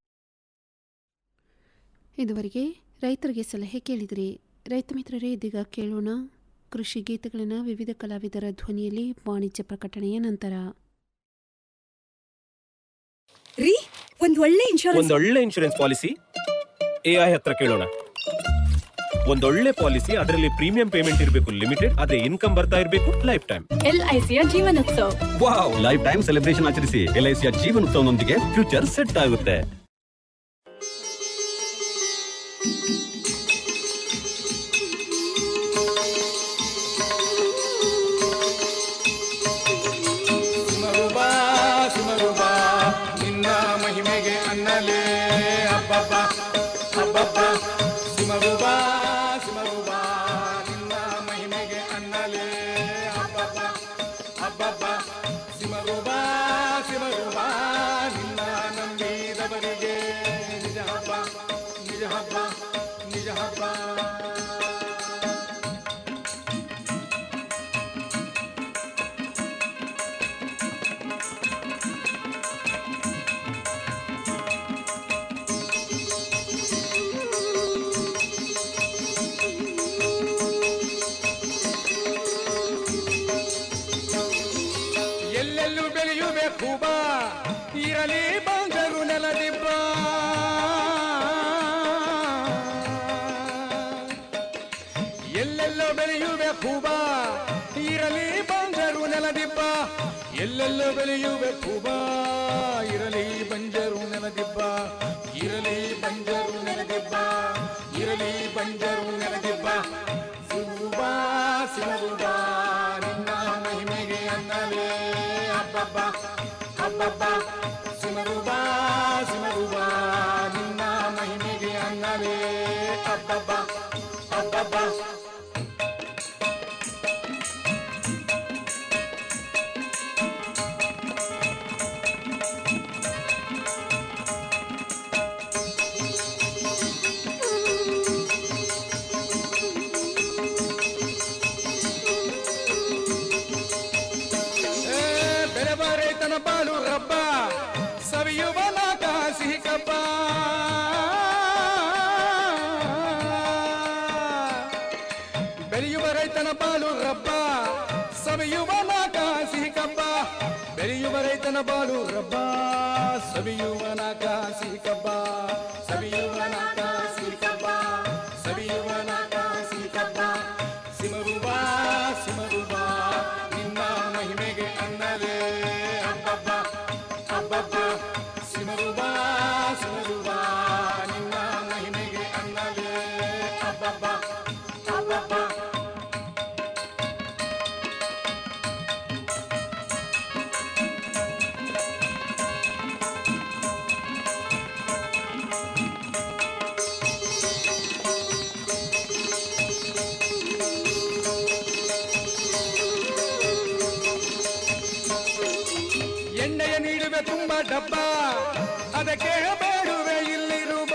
ಇದುವರೆಗೆ ರೈತರಿಗೆ ಸಲಹೆ ಕೇಳಿದಿರಿ ರೈತ ಮಿತ್ರರೇ ಇದೀಗ ಕೇಳೋಣ ಕೃಷಿ ಗೀತೆಗಳನ್ನು ವಿವಿಧ ಕಲಾವಿದರ ಧ್ವನಿಯಲ್ಲಿ ವಾಣಿಜ್ಯ ಪ್ರಕಟಣೆಯ ನಂತರ ರೀ ಒಂದ್ ಒಳ್ಳೆ ಇನ್ಶೂರೆನ್ಸ್ ಒಂದೊಳ್ಳೆ ಇನ್ಶೂರೆನ್ಸ್ ಪಾಲಿಸಿ ಎಐ ಹತ್ರ ಕೇಳೋಣ ಒಂದೊಳ್ಳೆ ಪಾಲಿಸಿ ಅದರಲ್ಲಿ ಪ್ರೀಮಿಯಂ ಪೇಮೆಂಟ್ ಇರಬೇಕು ಲಿಮಿಟೆಡ್ ಅದೇ ಇನ್ಕಮ್ ಬರ್ತಾ ಇರಬೇಕು ಲೈಫ್ ಟೈಮ್ ಎಲ್ಐಸಿಯ ಜೀವನೋತ್ಸವ ವಾವ್ ಲೈಫ್ ಟೈಮ್ ಸೆಲೆಬ್ರೇಷನ್ ಆಚರಿಸಿ ಎಲ್ಐಸಿಯ ಜೀವನೋತ್ಸವನೊಂದಿಗೆ ಫ್ಯೂಚರ್ ಸೆಟ್ ಆಗುತ್ತೆ ಸುಮರುಬಾ ಸುಮರುಬಾ ನಿನ್ನ ಮಹಿಮೆಗೆ ಅನ್ನಲೇ ಹಬ್ಬಬ್ಬ ಹಬ್ಬಬ್ಬ ಸುಮರುಬಾ ಸುಮರುಬಾ ನಿನ್ನ ಮಹಿಮೆಗೆ ಅನ್ನಲೇ ಹಬ್ಬಬ್ಬ ಹಬ್ಬಬ್ಬ ಸಿಮರುಬಾ ಸಿಮರುಬಾ ನಿನ್ನ ನಂಬಿದವರಿಗೆ ನಿಜ ಹಬ್ಬ ನಿಜ ಹಬ್ಬ ನಿಜ ಹಬ್ಬ ಎಲ್ಲೆಲ್ಲೂ ಬೆಳೆಯುವೆ ಬಾ ಇರಲಿ ಬಂದರು ನೆಲದಿಬ್ಬ ಎಲ್ಲೆಲ್ಲೋ ಬೆಳೆಯುವೆ ಬಾ ಇರಲಿ ಬಂದರು ನೆಲದಿಬ್ಬ ಎಲ್ಲೆಲ್ಲೋ ಬೆಳೆಯುವೆ ಬಾ ಇರಲಿ ಬಂಜರು ನೆಲದಿಬ್ಬ ಇರಲಿ ಬಂಜರು ನೆಲದಿಬ್ಬ ಇರಲಿ ಬಂಜರು ನೆಲದಿಬ್ಬ ಸಿಗುಬಾ ಸಿಗುಬಾ ನಿನ್ನ ಮಹಿಮೆಗೆ ಅನ್ನಲೇ ಹಬ್ಬಬ್ಬ ಹಬ್ಬಬ್ಬ ಸಿಮರುಬಾ ಸಿಮರುಬಾ ನಿನ್ನ ಮಹಿಮೆಗೆ ಅನ್ನಲೇ ಹಬ್ಬಬ್ಬ ಹಬ್ಬಬ್ಬ ಏ, ಬೆಳೆವ ರೈತನ ಬಾಳು ರಬ್ಬ ಸವಿಯುವ ನಾಕ ಸಿಹಿ ಕಬ್ಬ ಬೆಳೆಯುವ ರೈತನ ಬಾಳು ರಬ್ಬ ಸವಿಯುವ ನಾಕ ಸಿಹಿ ಕಬ್ಬ ಬೆಳೆಯುವ ರೈತನ ಬಾಳು ರಬ್ಬ ಸವಿಯುವ ನಾಕ ಸಿಹಿ ಕಬ್ಬ ಸವಿಯುವ ನಾಕ ಸಿಹಿ ಕಬ್ಬ ಸವಿಯುವ ನಾಕ ಸಿಹಿ ಕಬ್ಬ ಸಿಮರುಬಾ ಸಿಮರುಬಾ ನಿನ್ನ ಮಹಿಮೆಗೆ ಅನ್ನಲೇ ಹಬ್ಬಬ್ಬ ಹಬ್ಬಬ್ಬ ಸಿಮರುಬಾ ಸಿಮರುಬಾ ನಿನ್ನ ಮಹಿಮೆಗೆ ಅನ್ನಲೇ ಹಬ್ಬಬ್ಬ ಹಬ್ಬಬ್ಬ ಎಣ್ಣೆಯ ನೀಡುವೆ ತುಂಬ ಡಬ್ಬ ಅದಕ್ಕೆ ಬೇಡುವೆ ಇಲ್ಲಿರುವ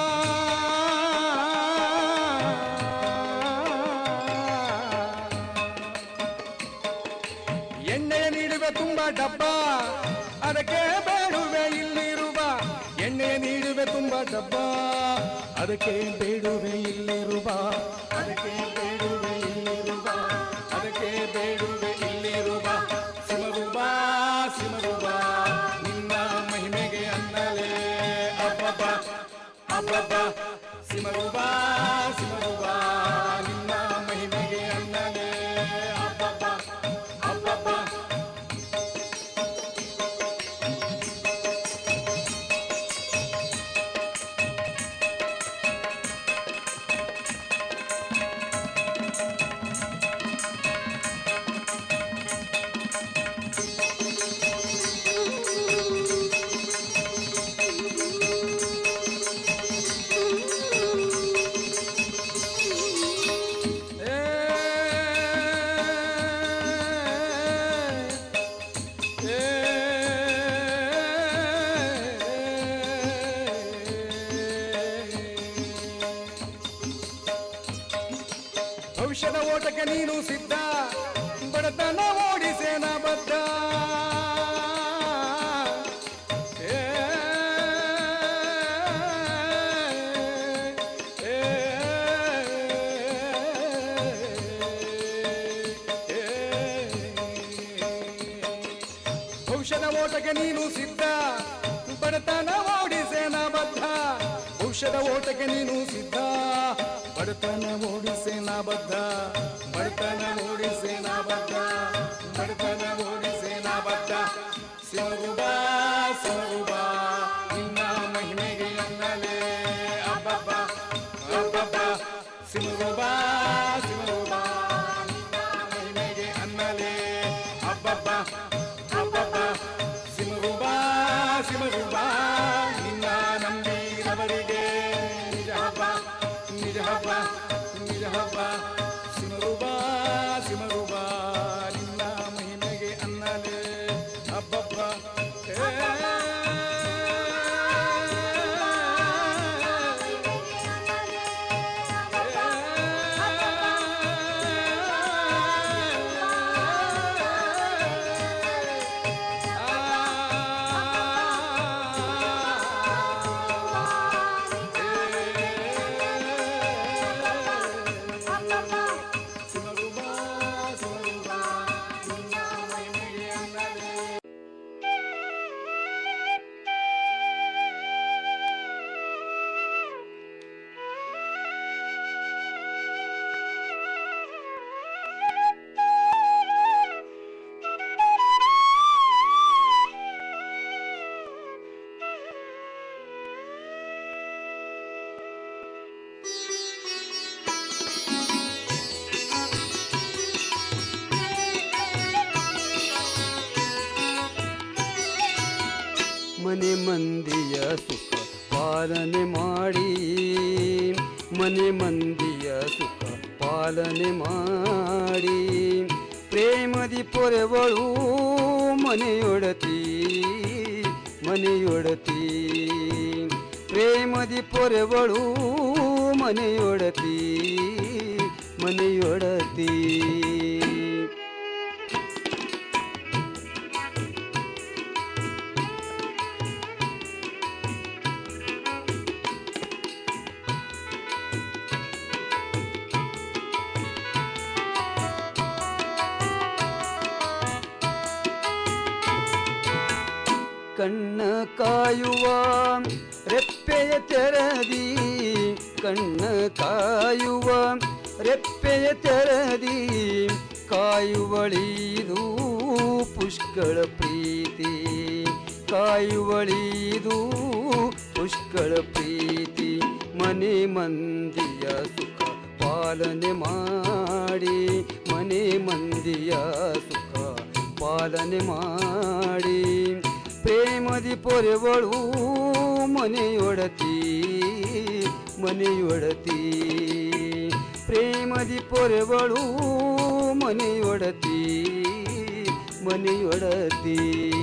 ಎಣ್ಣೆಯ ನೀಡುವೆ ತುಂಬ ಡಬ್ಬ ಅದಕ್ಕೆ ಬೇಡುವೆ ಇಲ್ಲಿರುವ ಎಣ್ಣೆಯ ನೀಡುವೆ ತುಂಬ ಡಬ್ಬ ಅದಕ್ಕೆ ಬೇಡುವೆ ಇಲ್ಲಿರುವ ಅದಕ್ಕೆ ಬೇಡುವೆ ಇಲ್ಲಿರುವ ಅದಕ್ಕೆ ಬೇಡುವೆ ಇಲ್ಲಿರುವ ಸಿಮರುಬಾ ಸಿಮರುಬಾ ನಿನ್ನ ಮಹಿಮೆಗೆ ಅನ್ನಲೇ ಅಬ್ಬಬ್ಬ ಅಬ್ಬಬ್ಬ ಸಿಮರುಬಾ ಸಿಮರುಬಾ ನಿನ್ನ ಮಹಿಮೆಗೆ ಅನ್ನಲೇ ಅಬ್ಬಬ್ಬ ಅಬ್ಬಬ್ಬ ಭವಿಷ್ಯದ ಓಟಕ್ಕೆ ನೀನು ಸಿದ್ಧ ಬಡತನ ಓಡಿಸೇನ ಬದ್ಧ ಏ, ಏ, ಏ, ಭವಿಷ್ಯದ ಓಟಕ್ಕೆ ನೀನು ಸಿದ್ಧ ಬಡತನ ಓಡಿಸೇನ ಬದ್ಧ ಭವಿಷ್ಯದ ಓಟಕ್ಕೆ ನೀನು ಸಿದ್ಧ ಬಡತನ ಓಡಿಸೆ ನಾ ಬದ್ಧ ಬಡತನ ಓಡಿಸೆ ನಾ ಬದ್ಧ ಬಡತನ ಓಡಿಸೆ ನಾ ಬದ್ಧ ಸಿಮಗುಬಾ ಸಿಮಗುಬಾ ನಿನ್ನ ಮಹಿಮೆಗೆ ಎನ್ನಲೇ ಅಬ್ಬಬ್ಬ ಅಬ್ಬಬ್ಬ ಸಿಮಗುಬಾ ಸಿಮಗುಬಾ ಮಹಿಮೆಗೆ ಅನ್ನಲೇ ಅಬ್ಬಬ್ಬ ಅಬ್ಬಬ್ಬ ಸಿಮಗುಬಾ ಸಿಮಗುಬಾ ನಿನ್ನ ನಂಬಿದವರಿಗೆ ನಿಜ ಹಬ್ಬ ನಿಜ ಹಬ್ಬ ನಿಜ ಹಬ್ಬ ಸಿಮಗುಬಾ ಸಿಮಗುಬಾ ನಿನ್ನ ಮಹಿಮೆಗೆ ಅನ್ನಲೇ ಅಬ್ಬಬ್ಬ ಮನೆ ಮಂದಿಯ ಸುಖ ಪಾಲನೆ ಮಾಡಿ ಮನೆ ಮಂದಿಯ ಸುಖ ಪಾಲನೆ ಮಾಡಿ ಪ್ರೇಮದಿ ಪೊರೆವಳು ಮನೆಯೊಡತಿ ಮನೆಯೊಡತಿ ಪ್ರೇಮದಿ ಪೊರೆವಳು ಮನೆಯೊಡತಿ ಮನೆಯೊಡತಿ ಕಣ್ಣ ಕಾಯುವ ರೆಪ್ಪೆಯ ತೆರದಿ ಕಣ್ಣ ಕಾಯುವ ರೆಪ್ಪೆಯ ತೆರದಿ ಕಾಯುವಳಿದು ಪುಷ್ಕಳ ಪ್ರೀತಿ ಕಾಯುವಳಿದು ಪುಷ್ಕಳ ಪ್ರೀತಿ ಮನೆ ಮಂದಿಯ ಸುಖ ಪಾಲನೆ ಮಾಡಿ ಮನೆ ಮಂದಿಯ ಸುಖ ಪಾಲನೆ ಮಾಡಿ ಪ್ರೇಮದಿ ಪೊರೆವಳು ಮನೆಯೊಡತಿ ಮನೆಯೊಡತಿ ಪ್ರೇಮದಿ ಪೊರೆವಳು ಮನೆಯೊಡತಿ ಮನೆಯೊಡತಿ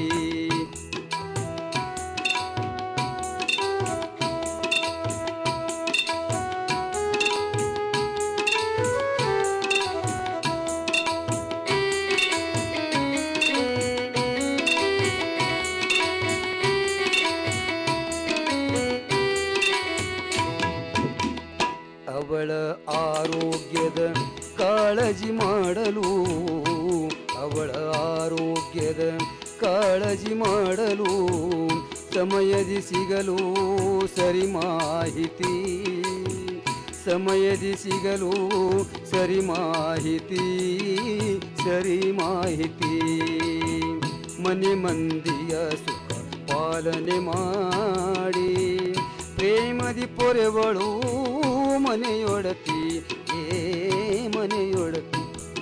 ಅವಳ ಆರೋಗ್ಯದ ಕಾಳಜಿ ಮಾಡಲು ಅವಳ ಆರೋಗ್ಯದ ಕಾಳಜಿ ಮಾಡಲು ಸಮಯದಿ ಸಿಗಲು ಸರಿ ಮಾಹಿತಿ ಸಮಯದಿ ಸಿಗಲು ಸರಿ ಮಾಹಿತಿ ಸರಿ ಮಾಹಿತಿ ಮನೆ ಮಂದಿಯ ಸುಖ ಪಾಲನೆ ಮಾಡಿ ಪ್ರೇಮದಿ ಪೊರೆವಳು ಮನೆಯೊಡತಿ ಏ ಮನೆಯೊಡತಿ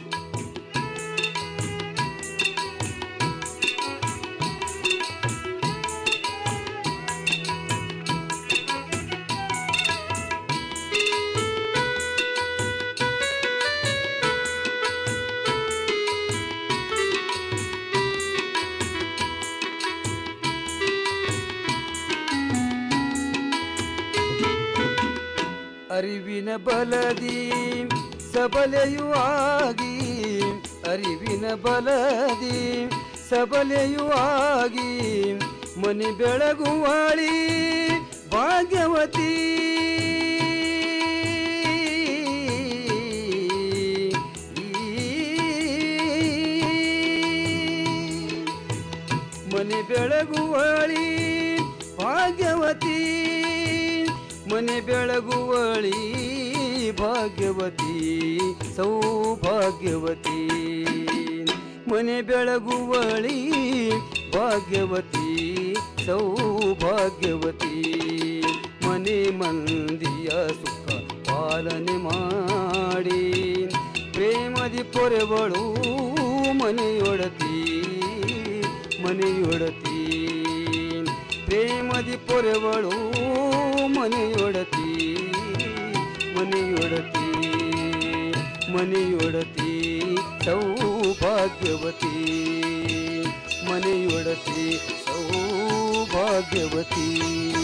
ಅರಿವಿನ ಬಲದಿ ಸಬಲೆಯೂ ಆಗಿ ಅರಿವಿನ ಬಲದಿ ಸಬಲೆಯೂ ಆಗಿ ಮನೆ ಬೆಳಗುವಾಳಿ ಭಾಗ್ಯವತಿ ಮನೆ ಬೆಳಗುವಾಳಿ ಭಾಗ್ಯವತಿ ಮನೆ ಬೆಳಗುವಳಿ ಭಾಗ್ಯವತಿ ಸೌಭಾಗ್ಯವತಿ ಮನೆ ಬೆಳಗುವಳಿ ಭಾಗ್ಯವತಿ ಸೌಭಾಗ್ಯವತಿ ಮನೆ ಮಂದಿಯ ಸುಖ ಪಾಲನೆ ಮಾಡಿ ಪ್ರೇಮದಿ ಪೊರೆವಳು ಮನೆಯೊಡತಿ ಮನೆಯೊಡತಿ ಪ್ರೇಮದಿ ಪೊರೆವಳು ಮನೆಯೊಡತಿ ಮನೆಯೊಡತಿ ಮನೆಯೊಡತಿ ಸೌಭಾಗ್ಯವತಿ ಮನೆಯೊಡತಿ ಸೌಭಾಗ್ಯವತಿ